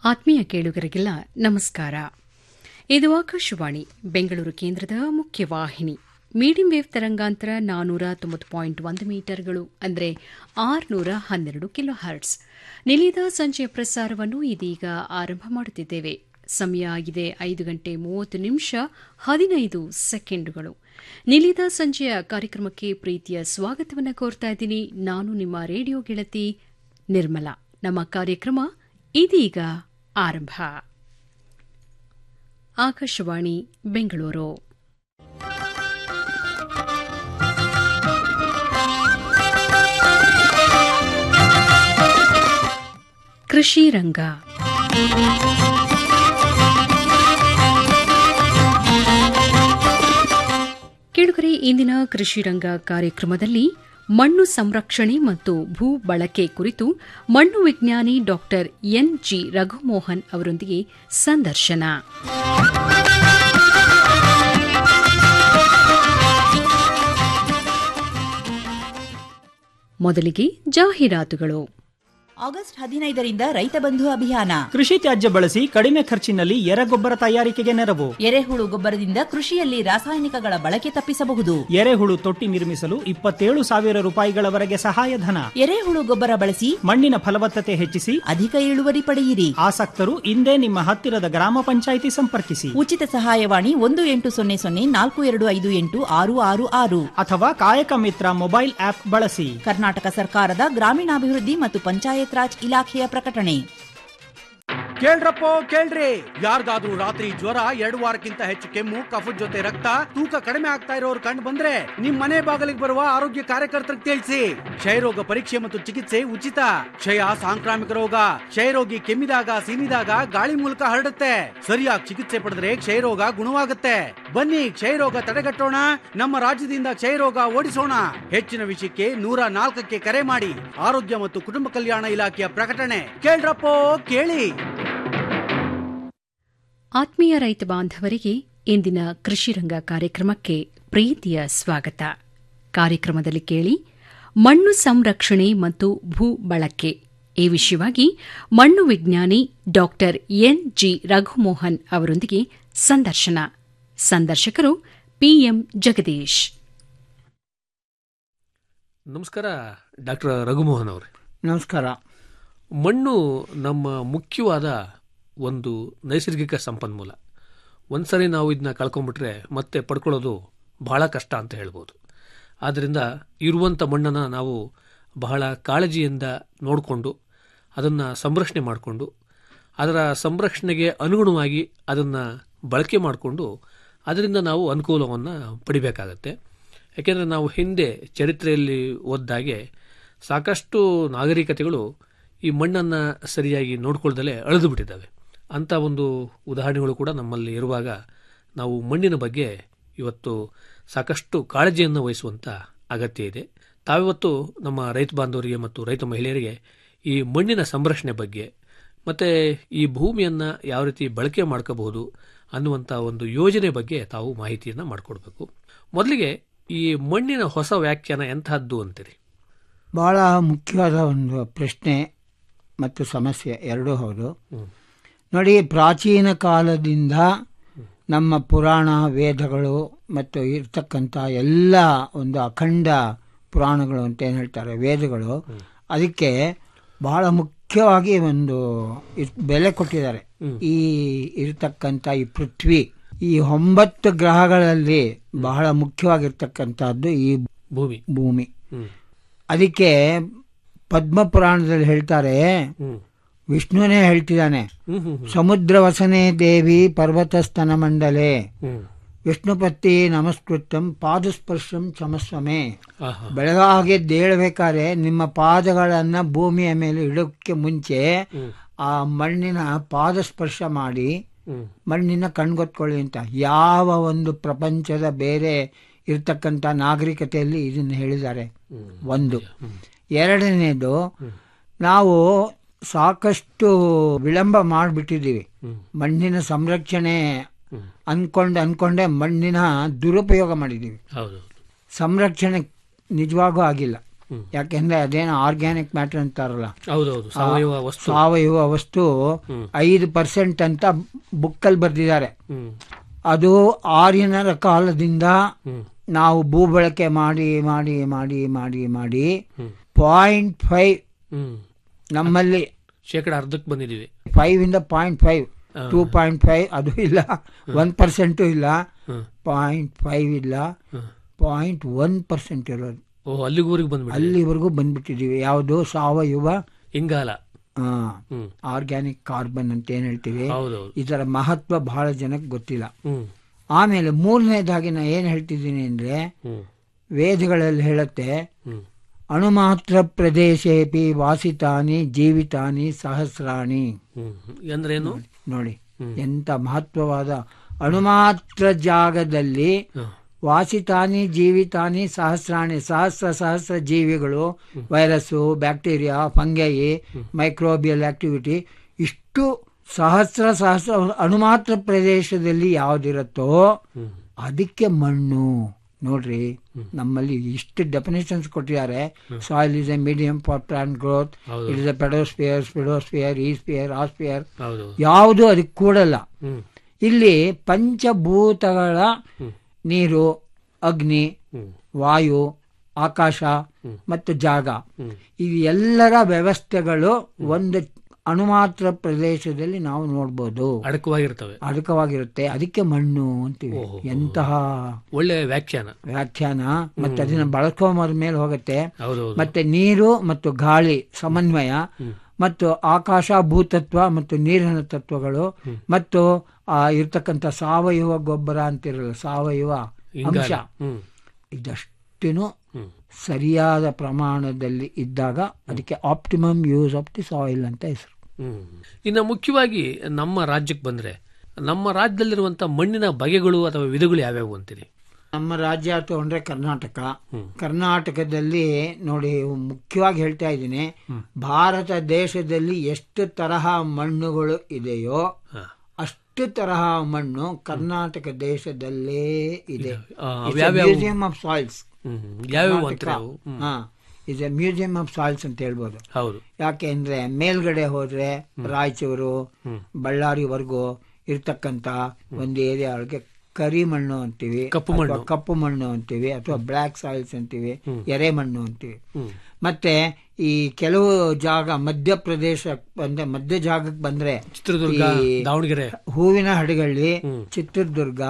ಆತ್ಮೀಯ ಕೇಳುಗರಿಗೆಲ್ಲ ನಮಸ್ಕಾರ ಇದು ಆಕಾಶವಾಣಿ ಬೆಂಗಳೂರು ಕೇಂದ್ರದ ಮುಖ್ಯವಾಹಿನಿ ಮೀಡಿಯಂ ವೇವ್ ತರಂಗಾಂತರ ನಾನೂರ ತೊಂಬತ್ತು ಪಾಯಿಂಟ್ ಒಂದು ಮೀಟರ್ಗಳು ಅಂದರೆ ಆರುನೂರ ಹನ್ನೆರಡು ಕಿಲೋ ಹರ್ಟ್ಸ್ ನಿಲಿದ ಸಂಜೆಯ ಪ್ರಸಾರವನ್ನು ಇದೀಗ ಆರಂಭ ಮಾಡುತ್ತಿದ್ದೇವೆ ಸಮಯ ಆಗಿದೆ ಐದು ಗಂಟೆ ಮೂವತ್ತು ನಿಮಿಷ ಹದಿನೈದು ಸೆಕೆಂಡುಗಳು ನಿಲಿದ ಸಂಜೆಯ ಕಾರ್ಯಕ್ರಮಕ್ಕೆ ಪ್ರೀತಿಯ ಸ್ವಾಗತವನ್ನು ಕೋರ್ತಾ ಇದ್ದೀನಿ ನಾನು ನಿಮ್ಮ ರೇಡಿಯೋ ಗೆಳತಿ ನಿರ್ಮಲಾ ನಮ್ಮ ಕಾರ್ಯಕ್ರಮ ಇದೀಗ ಆರಂಭ ಆಕಾಶವಾಣಿ ಬೆಂಗಳೂರು ಕೃಷಿ ರಂಗ ಕೇಳುಗರೆ ಇಂದಿನ ಕೃಷಿ ರಂಗ ಕಾರ್ಯಕ್ರಮದಲ್ಲಿ ಮಣ್ಣು ಸಂರಕ್ಷಣೆ ಮತ್ತು ಭೂ ಬಳಕೆ ಕುರಿತು ಮಣ್ಣು ವಿಜ್ಞಾನಿ ಡಾಕ್ಟರ್ ಎನ್ ಜಿ ರಘುಮೋಹನ್ ಅವರೊಂದಿಗೆ ಸಂದರ್ಶನ ಮೊದಲಿಗೆ ಜಾಹೀರಾತುಗಳು ಆಗಸ್ಟ್ ಹದಿನೈದರಿಂದ ರೈತ ಬಂಧು ಅಭಿಯಾನ ಕೃಷಿ ತ್ಯಾಜ್ಯ ಬಳಸಿ ಕಡಿಮೆ ಖರ್ಚಿನಲ್ಲಿ ಎರೆಗೊಬ್ಬರ ತಯಾರಿಕೆಗೆ ನೆರವು ಎರೆಹುಳು ಗೊಬ್ಬರದಿಂದ ಕೃಷಿಯಲ್ಲಿ ರಾಸಾಯನಿಕಗಳ ಬಳಕೆ ತಪ್ಪಿಸಬಹುದು ಎರೆಹುಳು ತೊಟ್ಟಿ ನಿರ್ಮಿಸಲು ಇಪ್ಪತ್ತೇಳು ಸಾವಿರ ರೂಪಾಯಿಗಳವರೆಗೆ ಸಹಾಯಧನ ಎರೆಹುಳು ಗೊಬ್ಬರ ಬಳಸಿ ಮಣ್ಣಿನ ಫಲವತ್ತತೆ ಹೆಚ್ಚಿಸಿ ಅಧಿಕ ಇಳುವರಿ ಪಡೆಯಿರಿ ಆಸಕ್ತರು ಇಂದೇ ನಿಮ್ಮ ಹತ್ತಿರದ ಗ್ರಾಮ ಪಂಚಾಯಿತಿ ಸಂಪರ್ಕಿಸಿ ಉಚಿತ ಸಹಾಯವಾಣಿ ಒಂದು ಎಂಟು ಸೊನ್ನೆ ಸೊನ್ನೆ ನಾಲ್ಕು ಎರಡು ಐದು ಎಂಟು ಆರು ಆರು ಆರು ಅಥವಾ ಕಾಯಕ ಮಿತ್ರ ಮೊಬೈಲ್ ಆಪ್ ಬಳಸಿ ಕರ್ನಾಟಕ ಸರ್ಕಾರದ ಗ್ರಾಮೀಣಾಭಿವೃದ್ಧಿ ಮತ್ತು ಪಂಚಾಯತ್ ರಾಜ್ ಇಲಾಖೆಯ ಪ್ರಕಟಣೆ ಕೇಳ್ರಪ್ಪೋ ಕೇಳ್ರಿ ಯಾರಿಗಾದ್ರೂ ರಾತ್ರಿ ಜ್ವರ ಎರಡು ವಾರಕ್ಕಿಂತ ಹೆಚ್ಚು ಕೆಮ್ಮು ಕಫದ ಜೊತೆ ರಕ್ತ ತೂಕ ಕಡಿಮೆ ಆಗ್ತಾ ಇರೋರು ಕಂಡು ಬಂದ್ರೆ ನಿಮ್ ಮನೆ ಬಾಗಿಲಿಗೆ ಬರುವ ಆರೋಗ್ಯ ಕಾರ್ಯಕರ್ತರಿಗೆ ತಿಳಿಸಿ ಕ್ಷಯರೋಗ ಪರೀಕ್ಷೆ ಮತ್ತು ಚಿಕಿತ್ಸೆ ಉಚಿತ ಕ್ಷಯ ಸಾಂಕ್ರಾಮಿಕ ರೋಗ ಕ್ಷಯರೋಗಿ ಕೆಮ್ಮಿದಾಗ ಸೀನಿದಾಗ ಗಾಳಿ ಮೂಲಕ ಹರಡುತ್ತೆ ಸರಿಯಾಗಿ ಚಿಕಿತ್ಸೆ ಪಡೆದ್ರೆ ಕ್ಷಯರೋಗ ಗುಣವಾಗುತ್ತೆ ಬನ್ನಿ ಕ್ಷಯರೋಗ ತಡೆಗಟ್ಟೋಣ ನಮ್ಮ ರಾಜ್ಯದಿಂದ ಕ್ಷಯರೋಗ ಓಡಿಸೋಣ ಹೆಚ್ಚಿನ ವಿಷಯಕ್ಕೆ ನೂರ ನಾಲ್ಕಕ್ಕೆ ಕರೆ ಮಾಡಿ ಆರೋಗ್ಯ ಮತ್ತು ಕುಟುಂಬ ಕಲ್ಯಾಣ ಇಲಾಖೆಯ ಪ್ರಕಟಣೆ ಕೇಳ್ರಪ್ಪೋ ಕೇಳಿ ಆತ್ಮೀಯ ರೈತ ಬಾಂಧವರಿಗೆ ಇಂದಿನ ಕೃಷಿ ರಂಗ ಕಾರ್ಯಕ್ರಮಕ್ಕೆ ಪ್ರೀತಿಯ ಸ್ವಾಗತ ಕಾರ್ಯಕ್ರಮದಲ್ಲಿ ಕೇಳಿ ಮಣ್ಣು ಸಂರಕ್ಷಣೆ ಮತ್ತು ಭೂ ಬಳಕೆ ಈ ವಿಷಯವಾಗಿ ಮಣ್ಣು ವಿಜ್ಞಾನಿ ಡಾಕ್ಟರ್ ಎನ್ ಜಿ ರಘುಮೋಹನ್ ಅವರೊಂದಿಗೆ ಸಂದರ್ಶನ ಸಂದರ್ಶಕರು ಪಿಎಂ ಜಗದೀಶ್ ನಮಸ್ಕಾರ ಡಾಕ್ಟರ್ ರಘುಮೋಹನ್ ಅವರೇ ನಮಸ್ಕಾರ ಮಣ್ಣು ನಮ್ಮ ಮುಖ್ಯವಾದ ಒಂದು ನೈಸರ್ಗಿಕ ಸಂಪನ್ಮೂಲ ಒಂದ್ಸರಿ ನಾವು ಇದನ್ನ ಕಳ್ಕೊಂಡ್ಬಿಟ್ರೆ ಮತ್ತೆ ಪಡ್ಕೊಳ್ಳೋದು ಬಹಳ ಕಷ್ಟ ಅಂತ ಹೇಳ್ಬೋದು ಆದ್ದರಿಂದ ಇರುವಂಥ ಮಣ್ಣನ್ನು ನಾವು ಬಹಳ ಕಾಳಜಿಯಿಂದ ನೋಡಿಕೊಂಡು ಅದನ್ನು ಸಂರಕ್ಷಣೆ ಮಾಡಿಕೊಂಡು ಅದರ ಸಂರಕ್ಷಣೆಗೆ ಅನುಗುಣವಾಗಿ ಅದನ್ನು ಬಳಕೆ ಮಾಡಿಕೊಂಡು ಅದರಿಂದ ನಾವು ಅನುಕೂಲವನ್ನು ಪಡಿಬೇಕಾಗತ್ತೆ ಯಾಕೆಂದರೆ ನಾವು ಹಿಂದೆ ಚರಿತ್ರೆಯಲ್ಲಿ ಓದ್ದಾಗೆ ಸಾಕಷ್ಟು ನಾಗರಿಕತೆಗಳು ಈ ಮಣ್ಣನ್ನು ಸರಿಯಾಗಿ ನೋಡ್ಕೊಳ್ದಲೇ ಅಳೆದು ಬಿಟ್ಟಿದ್ದಾವೆ ಅಂಥ ಒಂದು ಉದಾಹರಣೆಗಳು ಕೂಡ ನಮ್ಮಲ್ಲಿ ಇರುವಾಗ ನಾವು ಮಣ್ಣಿನ ಬಗ್ಗೆ ಇವತ್ತು ಸಾಕಷ್ಟು ಕಾಳಜಿಯನ್ನು ವಹಿಸುವಂಥ ಅಗತ್ಯ ಇದೆ ತಾವಿವತ್ತು ನಮ್ಮ ರೈತ ಬಾಂಧವರಿಗೆ ಮತ್ತು ರೈತ ಮಹಿಳೆಯರಿಗೆ ಈ ಮಣ್ಣಿನ ಸಂರಕ್ಷಣೆ ಬಗ್ಗೆ ಮತ್ತು ಈ ಭೂಮಿಯನ್ನು ಯಾವ ರೀತಿ ಬಳಕೆ ಮಾಡ್ಕೋಬಹುದು ಅನ್ನುವಂಥ ಒಂದು ಯೋಜನೆ ಬಗ್ಗೆ ತಾವು ಮಾಹಿತಿಯನ್ನು ಮಾಡಿಕೊಡ್ಬೇಕು ಮೊದಲಿಗೆ ಈ ಮಣ್ಣಿನ ಹೊಸ ವ್ಯಾಖ್ಯಾನ ಎಂತಹದ್ದು ಅಂತೀರಿ ಬಹಳ ಮುಖ್ಯವಾದ ಒಂದು ಪ್ರಶ್ನೆ ಮತ್ತು ಸಮಸ್ಯೆ ಎರಡೂ ಹೌದು ನೋಡಿ ಪ್ರಾಚೀನ ಕಾಲದಿಂದ ನಮ್ಮ ಪುರಾಣ ವೇದಗಳು ಮತ್ತು ಇರ್ತಕ್ಕಂಥ ಎಲ್ಲ ಒಂದು ಅಖಂಡ ಪುರಾಣಗಳು ಅಂತ ಏನು ಹೇಳ್ತಾರೆ ವೇದಗಳು ಅದಕ್ಕೆ ಬಹಳ ಮುಖ್ಯವಾಗಿ ಒಂದು ಇರ್- ಬೆಲೆ ಕೊಟ್ಟಿದ್ದಾರೆ ಈ ಇರತಕ್ಕಂಥ ಈ ಪೃಥ್ವಿ ಈ ಒಂಬತ್ತು ಗ್ರಹಗಳಲ್ಲಿ ಬಹಳ ಮುಖ್ಯವಾಗಿರ್ತಕ್ಕಂಥದ್ದು ಈ ಭೂಮಿ ಭೂಮಿ ಹ್ಮ್. ಅದಕ್ಕೆ ಪದ್ಮ ಪುರಾಣದಲ್ಲಿ ಹೇಳ್ತಾರೆ ಹ್ಮ್. ವಿಷ್ಣುನೇ ಹೇಳ್ತಿದ್ದಾನೆ ಹ್ಮ್ ಹ್ಮ್ ಹ್ಮ್. ಸಮುದ್ರ ವಸನೆ ದೇವಿ ಪರ್ವತ ಸ್ತನ ಮಂಡಲೆ ಹ್ಮ್. ವಿಷ್ಣುಪತಿ ನಮಸ್ಕೃತಂ ಪಾದಸ್ಪರ್ಶಂ ಚಮಸ್ವಮೆ ಆಹಾ. ಬೆಳಗಾಗೆ ದೇಳಬೇಕಾದ್ರೆ ನಿಮ್ಮ ಪಾದಗಳನ್ನ ಭೂಮಿಯ ಮೇಲೆ ಇಡೋಕ್ಕೆ ಮುಂಚೆ ಹ್ಮ್. ಆ ಮಣ್ಣಿನ ಪಾದಸ್ಪರ್ಶ ಮಾಡಿ ಹ್ಮ್. ಮಣ್ಣಿನ ಕಣ್ಗೊತ್ಕೊಳ್ಳಿ ಅಂತ ಯಾವ ಒಂದು ಪ್ರಪಂಚದ ಬೇರೆ ಇರ್ತಕ್ಕಂಥ ನಾಗರಿಕತೆಯಲ್ಲಿ ಇದನ್ನು ಹೇಳಿದ್ದಾರೆ ಒಂದು ಎರಡನೇದು ನಾವು ಸಾಕಷ್ಟು ವಿಳಂಬ ಮಾಡಿಬಿಟ್ಟಿದ್ದೀವಿ ಮಣ್ಣಿನ ಸಂರಕ್ಷಣೆ ಅನ್ಕೊಂಡು ಅನ್ಕೊಂಡೆ ಮಣ್ಣಿನ ದುರುಪಯೋಗ ಮಾಡಿದ್ದೀವಿ ಹೌದು ಸಂರಕ್ಷಣೆ ನಿಜವಾಗೂ ಆಗಿಲ್ಲ ಯಾಕೆಂದ್ರೆ ಅದೇನೋ ಆರ್ಗ್ಯಾನಿಕ್ ಮ್ಯಾಟರ್ ಅಂತಾರಲ್ಲ ಹೌದೌದು ಸಾವಯವ ವಸ್ತು ಸಾವಯವ ವಸ್ತು ಐದು ಪರ್ಸೆಂಟ್ ಅಂತ ಬುಕ್ಕಲ್ಲಿ ಬರೆದಿದ್ದಾರೆ ಹ್ಮ್ ಅದು ಆರ್ಯನರ ಕಾಲದಿಂದ ನಾವು ಭೂ ಬಳಕೆ ಮಾಡಿ ಮಾಡಿ ಮಾಡಿ ಮಾಡಿ ಮಾಡಿ ಪಾಯಿಂಟ್ ಫೈವ್ ಹ್ಮ್ ನಮ್ಮಲ್ಲಿ ಶೇಕಡ ಅರ್ಧಕ್ಕೆ ಬಂದಿದೀವಿ ಫೈವ್ ಇಂದ point five two point five ಅದು ಇಲ್ಲ ಒನ್ ಪರ್ಸೆಂಟು ಇಲ್ಲ ಹ್ಮ್. ಪಾಯಿಂಟ್ ಫೈವ್ ಇಲ್ಲ ಪಾಯಿಂಟ್ ಒನ್ ಪರ್ಸೆಂಟ್ ಇರೋದು ಓ ಅಲ್ಲಿಗೂರಿಗೆ ಬಂದ್ಬಿಡಿ ಅಲ್ಲಿವರೆಗೂ ಬಂದ್ಬಿಟ್ಟಿದೀವಿ ಯಾವುದು ಸಾವಯವ ಇಂಗಾಲ ಹ್ಮ್ ಆರ್ಗ್ಯಾನಿಕ್ ಕಾರ್ಬನ್ ಅಂತ ಏನ್ ಹೇಳ್ತೀವಿ ಹೌದೌದು ಇದರ ಮಹತ್ವ ಬಹಳ ಜನಕ್ಕೆ ಗೊತ್ತಿಲ್ಲ ಹ್ಮ್ ಆಮೇಲೆ ಮೂರನೇದಾಗಿ ನಾ ಏನ್ ಹೇಳ್ತಿದ್ದೀನಿ ಅಂದ್ರೆ ಹ್ಮ್ ವೇದಗಳಲ್ಲಿ ಹೇಳುತ್ತೆ ಹ್ಮ್ ಅಣುಮಾತ್ರ ಪ್ರದೇಶೇಪಿ ವಾಸಿತಾನಿ ಜೀವಿತಾನಿ ಸಹಸ್ರಾಣಿ ಹ್ಮ್ ಅಂದ್ರೇನು ನೋಡಿ ಎಂತ ಮಹತ್ವವಾದ ಅಣುಮಾತ್ರ ಜಾಗದಲ್ಲಿ ವಾಸಿತಾನಿ ಜೀವಿತಾನಿ ಸಹಸ್ರಾಣಿ ಸಹಸ್ರ ಸಹಸ್ರ ಜೀವಿಗಳು virus bacteria fungi microbial activity ಇಷ್ಟು ಸಹಸ್ರ ಸಹಸ್ರ ಅಣುಮಾತ್ರ ಪ್ರದೇಶದಲ್ಲಿ ಯಾವುದಿರುತ್ತೋ ಅದಕ್ಕೆ ಮಣ್ಣು ನೋಡ್ರಿ ನಮ್ಮಲ್ಲಿ ಇಷ್ಟು ಡೆಫಿನೇಷನ್ಸ್ ಕೊಟ್ಟಿದ್ದಾರೆ soil is a medium for plant growth it is a pedosphere pedosphere ಈ ಸ್ಪಿಯರ್ ಆ ಸ್ಪಿಯರ್ ಹೌದು ಯಾವುದು ಅದಕ್ಕೆ ಕೂಡಲ್ಲ ಹ್ಮ್ ಇಲ್ಲಿ ಪಂಚಭೂತಗಳ ನೀರು ಅಗ್ನಿ ವಾಯು ಆಕಾಶ ಮತ್ತು ಜಾಗ ಇದು ಎಲ್ಲರ ವ್ಯವಸ್ಥೆಗಳು ಒಂದು ಅಣುಮಾತ್ರ ಪ್ರದೇಶದಲ್ಲಿ ನಾವು ನೋಡ್ಬೋದು ಅಡಕವಾಗಿರ್ತವೆ ಅಡಕವಾಗಿರುತ್ತೆ ಅದಕ್ಕೆ ಮಣ್ಣು ಅಂತೀವಿ ಎಂತಹ ಒಳ್ಳೆ ವ್ಯಾಖ್ಯಾನ ವ್ಯಾಖ್ಯಾನ ಮತ್ತೆ ಅದನ್ನ ಬಳಸ್ಕೊಂಬದ ಮೇಲೆ ಹೋಗುತ್ತೆ ಹೌದೌದು ಮತ್ತೆ ನೀರು ಮತ್ತು ಗಾಳಿ ಸಮನ್ವಯ ಮತ್ತು ಆಕಾಶ ಭೂತತ್ವ ಮತ್ತು ನೀರಿನ ತತ್ವಗಳು ಮತ್ತು ಆ ಇರ್ತಕ್ಕಂಥ ಸಾವಯವ ಗೊಬ್ಬರ ಅಂತಿರಲ್ಲ ಸಾವಯವ ಅಂಶ ಹ್ಮ್ ಇದಷ್ಟೇನು ಸರಿಯಾದ ಪ್ರಮಾಣದಲ್ಲಿ ಇದ್ದಾಗ ಅದಕ್ಕೆ optimum use of the soil ಅಂತ ಹೆಸರು ಹ್ಮ್ ಇನ್ನು ಮುಖ್ಯವಾಗಿ ನಮ್ಮ ರಾಜ್ಯಕ್ಕೆ ಬಂದ್ರೆ ನಮ್ಮ ರಾಜ್ಯದಲ್ಲಿರುವಂತ ಮಣ್ಣಿನ ಬಗೆಗಳು ಅಥವಾ ವಿಧಗಳು ಯಾವ್ಯಾವು ಅಂತೀರಿ ನಮ್ಮ ರಾಜ್ಯ ತಗೊಂಡ್ರೆ ಕರ್ನಾಟಕ ಕರ್ನಾಟಕದಲ್ಲಿ ನೋಡಿ ಮುಖ್ಯವಾಗಿ ಹೇಳ್ತಾ ಇದ್ದೀನಿ ಭಾರತ ದೇಶದಲ್ಲಿ ಎಷ್ಟು ತರಹ ಮಣ್ಣುಗಳು ಇದೆಯೋ ಅಷ್ಟು ತರಹ ಮಣ್ಣು ಕರ್ನಾಟಕ ದೇಶದಲ್ಲೇ ಇದೆ ಆ, ಅವ್ಯಾವ್ಯಾವು? ಮ್ಯೂಸಿಯಂ ಆಫ್ ಸಾಯಿಲ್ಸ್ ಹ್ಮ್ ಯಾವ್ಯಾವು ಅಂತೀರಿ ಅವು ಹ್ಮ್. ಹಾ is a museum of soils ಅಂತ ಹೇಳ್ಬೋದು ಹೌದು ಯಾಕೆ ಅಂದ್ರೆ ಮೇಲ್ಗಡೆ ಹೋದ್ರೆ ರಾಯಚೂರು ಬಳ್ಳಾರಿವರೆಗೂ ಇರ್ತಕ್ಕಂತ ಒಂದು ಏರಿಯಾ ಒಳಗೆ ಕರಿ ಮಣ್ಣು ಅಂತೀವಿ ಕಪ್ಪು ಮಣ್ಣು. ಅಥವಾ ಕಪ್ಪು ಮಣ್ಣು ಅಂತೀವಿ ಅಥವಾ ಬ್ಲ್ಯಾಕ್ ಸಾಯಿಲ್ಸ್ ಅಂತೀವಿ ಎರೆ ಮಣ್ಣು ಅಂತೀವಿ ಮತ್ತೆ ಈ ಕೆಲವು ಜಾಗ ಮಧ್ಯಪ್ರದೇಶ ಬಂದ್ರೆ ಮಧ್ಯ ಜಾಗಕ್ಕೆ ಬಂದ್ರೆ ಚಿತ್ರದುರ್ಗ ಈ ದಾವಣಗೆರೆ ಹೂವಿನ ಹಡಗಳ್ಳಿ ಚಿತ್ರದುರ್ಗ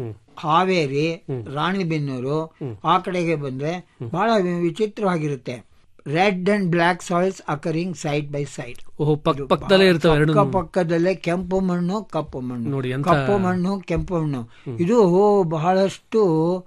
ಹಾವೇರಿ ರಾಣಿಬೆನ್ನೂರು ಆ ಕಡೆಗೆ ಬಂದ್ರೆ ಬಹಳ ವಿಚಿತ್ರವಾಗಿರುತ್ತೆ red and black soils occurring side by side ಓಹೋ ಪಕ್ಕ ಪಕ್ಕದಲ್ಲೇ ಇರ್ತವೆ ಎರಡು ಪಕ್ಕ ಪಕ್ಕದಲ್ಲೇ ಕೆಂಪು ಮಣ್ಣು ಕಪ್ಪು ಮಣ್ಣು ನೋಡಿ ಎಂತ ಕಪ್ಪು ಮಣ್ಣು ಕೆಂಪು ಮಣ್ಣು ಇದು ಬಹಳಷ್ಟು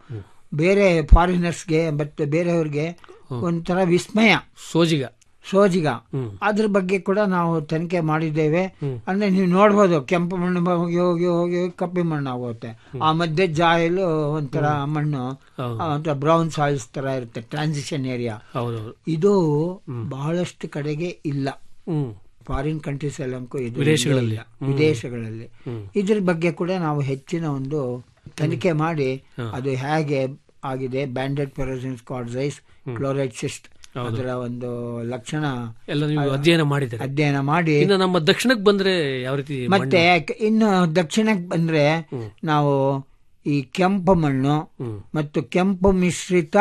ಬೇರೆ ಫಾರಿನರ್ಸ್ಗೆ ಮತ್ತೆ ಬೇರೆಯವ್ರಿಗೆ ಒಂಥರ ವಿಸ್ಮಯ ಸೋಜಿಗ ಸೋಜಿಗ ಅದ್ರ ಬಗ್ಗೆ ಕೂಡ ನಾವು ತನಿಖೆ ಮಾಡಿದ್ದೇವೆ ಅಂದ್ರೆ ನೀವು ನೋಡ್ಬೋದು ಕೆಂಪು ಮಣ್ಣು ಬ- ಹೋಗಿ ಹೋಗಿ ಹೋಗಿ ಕಪ್ಪಿ ಮಣ್ಣು ಆಗುತ್ತೆ ಆ ಮಧ್ಯೆ ಜಾಯಲು ಒಂಥರ ಮಣ್ಣು ಹೌದು. ಆ, ಒಂಥರ ಬ್ರೌನ್ ಸಾಯಿಲ್ಸ್ ತರ ಇರುತ್ತೆ ಟ್ರಾನ್ಸಿಷನ್ ಏರಿಯಾ ಹೌದೌದು ಇದು ಬಹಳಷ್ಟು ಕಡೆಗೆ ಇಲ್ಲ ಹ್ಮ್ ಫಾರಿನ್ ಕಂಟ್ರೀಸ್ ಎಲ್ಲಂಕೂ ಇದು ವಿದೇಶಗಳಲ್ಲಿ. ಇಲ್ಲ. ವಿದೇಶಗಳಲ್ಲಿ ಇದ್ರ ಬಗ್ಗೆ ಕೂಡ ನಾವು ಹೆಚ್ಚಿನ ಒಂದು ತನಿಖೆ ಮಾಡಿ ಅದು ಹೇಗೆ ಆಗಿದೆ ಬ್ಯಾಂಡೆಡ್ ಪೆರೋಸಿನ್ ಸ್ಕಾಡ್ಸೈಸ್ ಕ್ಲೋರೈಡ್ ಸಿಸ್ಟ್ ಅದರ ಒಂದು ಲಕ್ಷಣ ಎಲ್ಲ ನೀವು ಅಧ್ಯಯನ ಮಾಡಿದ್ದೀರಿ ಅಧ್ಯಯನ ಮಾಡಿ ಇನ್ನು ನಮ್ಮ ದಕ್ಷಿಣಕ್ಕೆ ಬಂದ್ರೆ ಯಾವ ರೀತಿ ಮತ್ತೆ ಕ- ಇನ್ನು ದಕ್ಷಿಣಕ್ಕೆ ಬಂದ್ರೆ ನಾವು ಈ ಕೆಂಪು ಮಣ್ಣು ಮತ್ತು ಕೆಂಪು ಮಿಶ್ರಿತ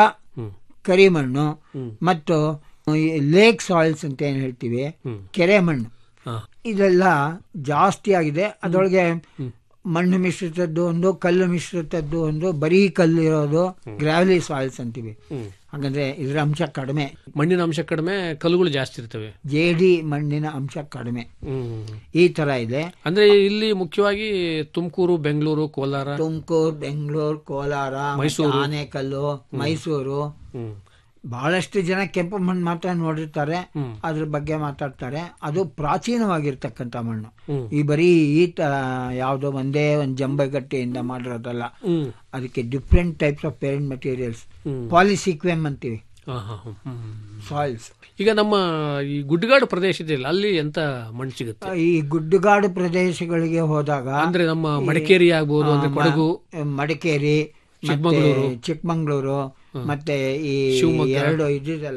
ಕರಿಮಣ್ಣು ಮತ್ತು ಈ ಲೇಕ್ ಸಾಯಿಲ್ಸ್ ಅಂತ ಏನ್ ಹೇಳ್ತೀವಿ ಕೆರೆ ಮಣ್ಣು ಹಾ. ಇದೆಲ್ಲ ಜಾಸ್ತಿ ಆಗಿದೆ ಅದರೊಳಗೆ ಮಣ್ಣು ಮಿಶ್ರಿತದ್ದು ಒಂದು ಕಲ್ಲು ಮಿಶ್ರಿತದ್ದು ಒಂದು ಬರೀ ಕಲ್ಲು ಇರೋದು ಗ್ರಾವಲಿ ಸಾಯಿಲ್ಸ್ ಅಂತೀವಿ ಹಾಗಂದ್ರೆ ಇದರ ಅಂಶ ಕಡಿಮೆ ಮಣ್ಣಿನ ಅಂಶ ಕಡಿಮೆ ಕಲ್ಲುಗಳು ಜಾಸ್ತಿ ಇರ್ತವೆ ಜೇಡಿ ಮಣ್ಣಿನ ಅಂಶ ಕಡಿಮೆ ಹ್ಮ್ ಈ ತರ ಇದೆ ಅಂದ್ರೆ ಇಲ್ಲಿ ಮುಖ್ಯವಾಗಿ ತುಮಕೂರು ಬೆಂಗಳೂರು ಕೋಲಾರ ತುಮಕೂರು ಬೆಂಗಳೂರು ಕೋಲಾರ ಮತ್ತೆ ಆನೇಕಲ್ಲು ಮೈಸೂರು ಹ್ಮ್ ಬಹಳಷ್ಟು ಜನ ಕೆಂಪು ಮಣ್ಣು ಮಾತ್ರ ನೋಡಿರ್ತಾರೆ ಅದ್ರ ಬಗ್ಗೆ ಮಾತಾಡ್ತಾರೆ ಅದು ಪ್ರಾಚೀನವಾಗಿರ್ತಕ್ಕಂಥ ಮಣ್ಣು ಈ ಬರೀ ಈ ತ ಯಾವುದೋ ಒಂದೇ ಒಂದು ಜಂಬಗಟ್ಟೆಯಿಂದ ಮಾಡಿರೋದಲ್ಲ ಹ್ಮ್ ಅದಕ್ಕೆ different types of parent materials polysequum ಅಂತೀವಿ ಹಾ, ಹಾ, ಹ್ಮ್, ಹ್ಮ್. ಸಾಯಿಲ್ಸ್ ಈಗ ನಮ್ಮ ಈ ಗುಡ್ಡಗಾಡು ಪ್ರದೇಶ ಇದೆಯಲ್ಲ ಅಲ್ಲಿ ಎಂತ ಮಣ್ಣು ಸಿಗುತ್ತೆ ಈ ಗುಡ್ಡುಗಾಡು ಪ್ರದೇಶಗಳಿಗೆ ಹೋದಾಗ ಅಂದ್ರೆ ನಮ್ಮ ಮಡಿಕೇರಿ ಆಗ್ಬೋದು ಅಂದ್ರೆ ಕೊಡಗು ಮಡಿಕೇರಿ ಮತ್ತೆ ಚಿಕ್ಕಮಂಗ್ಳೂರು ಮತ್ತೆ ಈ ಎರಡು ಇದಿದೆಲ್ಲ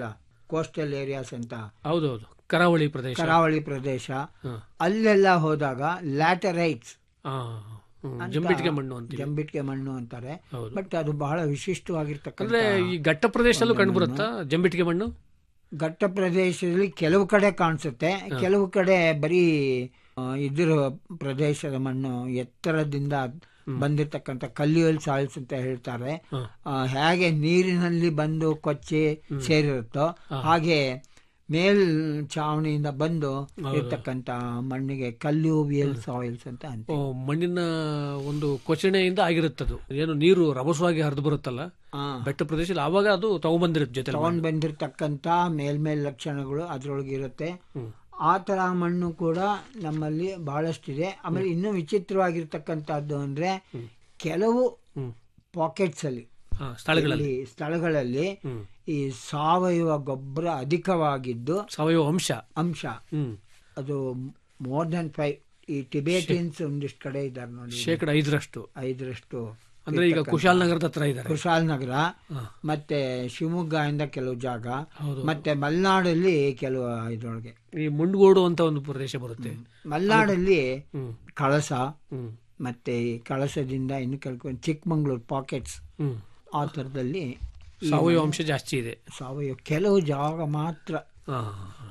ಕೋಸ್ಟಲ್ ಏರಿಯಾಸ್ ಅಂತ ಹೌದೌದು ಕರಾವಳಿ ಪ್ರದೇಶ ಕರಾವಳಿ ಪ್ರದೇಶ ಹ. ಅಲ್ಲೆಲ್ಲ ಹೋದಾಗ ಲ್ಯಾಟರೈಟ್ಸ್ ಆ, ಹ್ಮ್, ಜಂಬಿಟ್ಟಿಗೆ ಮಣ್ಣು ಅಂತೀವಿ ಜಂಬಿಟ್ಗೆ ಮಣ್ಣು ಅಂತಾರೆ ಹೌದು. ಬಟ್ ಅದು ಬಹಳ ವಿಶಿಷ್ಟವಾಗಿರ್ತಕ್ಕಂಥ ಅಂದ್ರೆ ಈ ಘಟ್ಟ ಪ್ರದೇಶದಲ್ಲೂ ಕಂಡು ಬರುತ್ತಾ ಜಂಬಿಟ್ಟಿಗೆ ಮಣ್ಣು ಘಟ್ಟ ಪ್ರದೇಶದಲ್ಲಿ ಕೆಲವು ಕಡೆ ಕಾಣಿಸುತ್ತೆ ಕೆಲವು ಕಡೆ ಬರೀ ಆ, ಇದ್ರ ಪ್ರದೇಶದ ಮಣ್ಣು ಎತ್ತರದಿಂದ ಬಂದಿರತಕ್ಕಂಥ ಕಲ್ಲಿಯಲ್ ಸಾಯಿಲ್ಸ್ ಅಂತ ಹೇಳ್ತಾರೆ ಆ, ಹೇಗೆ ನೀರಿನಲ್ಲಿ ಬಂದು ಕೊಚ್ಚಿ ಸೇರಿರುತ್ತೋ ಹಾಗೆ ಮೇಲ್ ಚಾವಣಿಯಿಂದ ಬಂದು ಇರ್ತಕ್ಕಂಥ ಮಣ್ಣಿಗೆ ಕಲ್ಲುವಿಯಲ್ ಸಾಯಿಲ್ಸ್ ಅಂತ ಓ, ಅಂತೀವಿ ಮಣ್ಣಿನ ಒಂದು ಕೊಚಣೆಯಿಂದ ಆಗಿರುತ್ತದು ಏನು ನೀರು ರಭಸವಾಗಿ ಹರಿದು ಬರುತ್ತಲ್ಲ ಆ, ಬೆಟ್ಟ ಪ್ರದೇಶದಲ್ಲಿ ಆವಾಗ ಅದು ತಗೊಂಬಂದಿರುತ್ತೆ ಜೊತೆ ತಗೊಂಡ್ ಬಂದಿರತಕ್ಕಂಥ ಮೇಲ್ಮೇಲ್ ಲಕ್ಷಣಗಳು ಅದ್ರೊಳಗೆ ಇರುತ್ತೆ ಆ ತರ ಮಣ್ಣು ಕೂಡ ನಮ್ಮಲ್ಲಿ ಬಹಳಷ್ಟಿದೆ ಆಮೇಲೆ ಇನ್ನೂ ವಿಚಿತ್ರವಾಗಿರ್ತಕ್ಕಂಥದ್ದು ಅಂದ್ರೆ ಕೆಲವು ಪಾಕೆಟ್ಸ್ ಅಲ್ಲಿ ಸ್ಥಳಗಳಲ್ಲಿ ಈ ಸ್ಥಳಗಳಲ್ಲಿ ಈ ಸಾವಯವ ಗೊಬ್ಬರ ಅಧಿಕವಾಗಿದ್ದು ಸಾವಯವ ಅಂಶ ಅಂಶ ಹ್ಮ್ ಅದು ಮೋರ್ ದನ್ ಫೈವ್ ಈ ಟಿಬೇಟಿಯನ್ಸ್ ಒಂದಿಷ್ಟು ಕಡೆ ಇದ್ದಾರೆ ನೋಡಿ ಶೇಕಡ ಐದರಷ್ಟು ಐದರಷ್ಟು ಅಂದ್ರೆ ಈಗ ಕುಶಾಲನಗರದ ಹತ್ರ ಇದ್ದಾರೆ ಕುಶಾಲನಗರ ಮತ್ತೆ ಶಿವಮೊಗ್ಗದಿಂದ ಕೆಲವು ಜಾಗ ಮತ್ತೆ ಮಲೆನಾಡಲ್ಲಿ ಕೆಲವು ಇದ್ರೊಳಗೆ ಈ ಮುಂಡ್ಗೋಡು ಅಂತ ಒಂದು ಪ್ರದೇಶ ಬರುತ್ತೆ ಮಲೆನಾಡಲ್ಲಿ ಹ್ಮ್ ಕಳಸ ಹ್ಮ್ ಮತ್ತೆ ಈ ಕಳಸದಿಂದ ಇನ್ನು ಕಲ್ಕೊಂಡು ಚಿಕ್ಕಮಂಗ್ಳೂರು ಪಾಕೆಟ್ಸ್ ಹ್ಮ್ ಆ ಥರದಲ್ಲಿ ಈ ಸಾವಯವ ಅಂಶ ಜಾಸ್ತಿ ಇದೆ ಸಾವಯವ ಕೆಲವು ಜಾಗ ಮಾತ್ರ ಆ,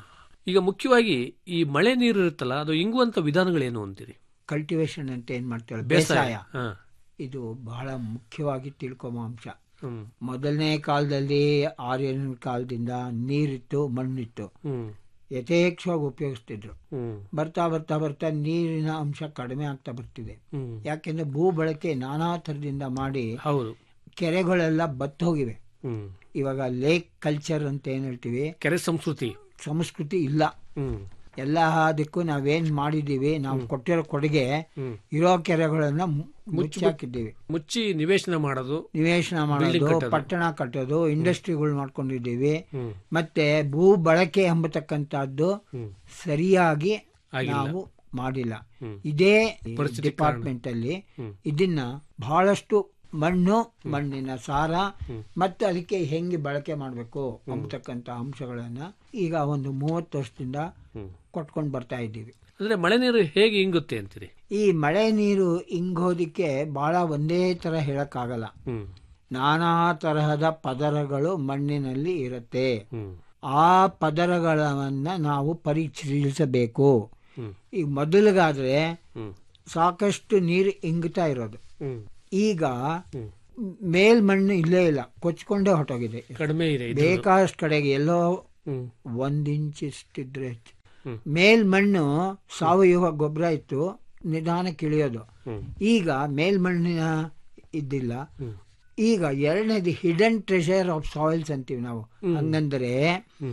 ಈಗ ಮುಖ್ಯವಾಗಿ ಈ ಮಳೆ ನೀರು ಇರುತ್ತಲ್ಲ ಅದು ಇಂಗುವಂತ ವಿಧಾನಗಳೇನು ಅಂತೀರಿ ಕಲ್ಟಿವೇಶನ್ ಅಂತ ಏನ್ ಮಾಡ್ತೇವೆ ಬೇಸಾಯ ಬೇಸಾಯ ಹಾ. ಇದು ಬಹಳ ಮುಖ್ಯವಾಗಿ ತಿಳ್ಕೊಂಬ ಅಂಶ ಹ್ಮ್ ಮೊದಲನೇ ಕಾಲದಲ್ಲಿ ಆರ್ಯನ ಕಾಲದಿಂದ ನೀರಿತ್ತು ಮಣ್ಣಿತ್ತು ಹ್ಮ್ ಯಥೇಚ್ಛವಾಗಿ ಉಪಯೋಗಿಸ್ತಿದ್ರು ಹ್ಮ್ ಬರ್ತಾ ಬರ್ತಾ ಬರ್ತಾ ನೀರಿನ ಅಂಶ ಕಡಿಮೆ ಆಗ್ತಾ ಬರ್ತಿದೆ ಹ್ಮ್ ಯಾಕೆಂದ್ರೆ ಭೂ ಬಳಕೆ ನಾನಾ ಥರದಿಂದ ಮಾಡಿ ಹೌದು ಕೆರೆಗಳೆಲ್ಲ ಬತ್ತು ಹೋಗಿವೆ ಹ್ಮ್ ಇವಾಗ ಲೇಕ್ ಕಲ್ಚರ್ ಅಂತ ಏನ್ ಹೇಳ್ತೀವಿ ಕೆರೆ ಸಂಸ್ಕೃತಿ ಸಂಸ್ಕೃತಿ ಇಲ್ಲ ಹ್ಮ್ ಎಲ್ಲ ಅದಕ್ಕೂ ನಾವೇನ್ ಮಾಡಿದೀವಿ ನಾವು ಕೊಟ್ಟಿರೋ ಕೊಡುಗೆ ಹ್ಮ್. ಇರೋ ಕೆರೆಗಳನ್ನ ಮು- ಮುಚ್ಚಾಕಿದ್ದೀವಿ ಮುಚ್ಚಿ ನಿವೇಶನ ಮಾಡೋದು ನಿವೇಶನ Building ಮಾಡೋದು ಕಟ್ಟೋದು. ಪಟ್ಟಣ ಕಟ್ಟೋದು ಇಂಡಸ್ಟ್ರಿಗಳು ಮಾಡ್ಕೊಂಡಿದ್ದೀವಿ ಹ್ಮ್ ಮತ್ತೆ ಭೂ ಬಳಕೆ ಎಂಬತಕ್ಕಂಥದ್ದು ಹ್ಮ್ ಸರಿಯಾಗಿ ಆಗಿಲ್ಲ. ನಾವು ಮಾಡಿಲ್ಲ ಹ್ಮ್. ಇದೇ ಪರಿಸ್ಥಿತಿ ಡಿಪಾರ್ಟ್ಮೆಂಟ್ ಅಲ್ಲಿ ಹ್ಮ್. ಇದನ್ನ ಬಹಳಷ್ಟು ಮಣ್ಣು ಮಣ್ಣಿನ ಸಾರ ಮತ್ತೆ ಅದಕ್ಕೆ ಹೆಂಗೆ ಬಳಕೆ ಮಾಡಬೇಕು ಎಂಬತಕ್ಕಂಥ ಅಂಶಗಳನ್ನ ಈಗ ಒಂದು ಮೂವತ್ತು ವರ್ಷದಿಂದ ಹ್ಮ್. ಕೊಟ್ಕೊಂಡು ಬರ್ತಾ ಇದ್ದೀವಿ ಅಂದ್ರೆ ಮಳೆ ನೀರು ಹೇಗೆ ಇಂಗುತ್ತೆ ಅಂತೀರಿ ಈ ಮಳೆ ನೀರು ಇಂಗೋದಿಕ್ಕೆ ಬಹಳ ಒಂದೇ ತರ ಹೇಳಕ್ಕಾಗಲ್ಲ ಹ್ಮ್ ನಾನಾ ತರಹದ ಪದರಗಳು ಮಣ್ಣಿನಲ್ಲಿ ಇರುತ್ತೆ ಹ್ಮ್ ಆ ಪದರಗಳನ್ನ ನಾವು ಪರಿಶೀಲಿಸಬೇಕು ಹ್ಮ್ ಈಗ ಮೊದಲಿಗಾದ್ರೆ ಹ್ಮ್ ಸಾಕಷ್ಟು ನೀರು ಇಂಗುತ್ತಾ ಇರೋದು ಹ್ಮ್ ಈಗ ಹ್ಮ್. ಮೇಲ್ಮಣ್ಣು ಇಲ್ಲೇ ಇಲ್ಲ ಕೊಚ್ಕೊಂಡೇ ಹೊಟ್ಟೋಗಿದೆ ಕಡಿಮೆ ಇದೆ ಇದು ಬೇಕಾದಷ್ಟು ಕಡೆಗೆ ಎಲ್ಲೋ ಹ್ಮ್ ಒಂದ್ ಇಂಚ್ ಇಷ್ಟಿದ್ರೆ ಹೆಚ್ಚು. ಹ್ಮ್. ಮೇಲ್ಮಣ್ಣು ಸಾವಯವ ಗೊಬ್ಬರ ಇತ್ತು ನಿಧಾನಕ್ಕೆ ಇಳಿಯೋದು ಹ್ಮ್ ಈಗ ಮೇಲ್ಮಣ್ಣಿನ ಇದ್ದಿಲ್ಲ ಹ್ಮ್. ಈಗ ಎರಡನೇದು ಹಿಡನ್ ಟ್ರೆಷರ್ ಆಫ್ ಸಾಯಿಲ್ಸ್ ಅಂತೀವಿ ನಾವು ಹಂಗಂದ್ರೆ ಹ್ಮ್.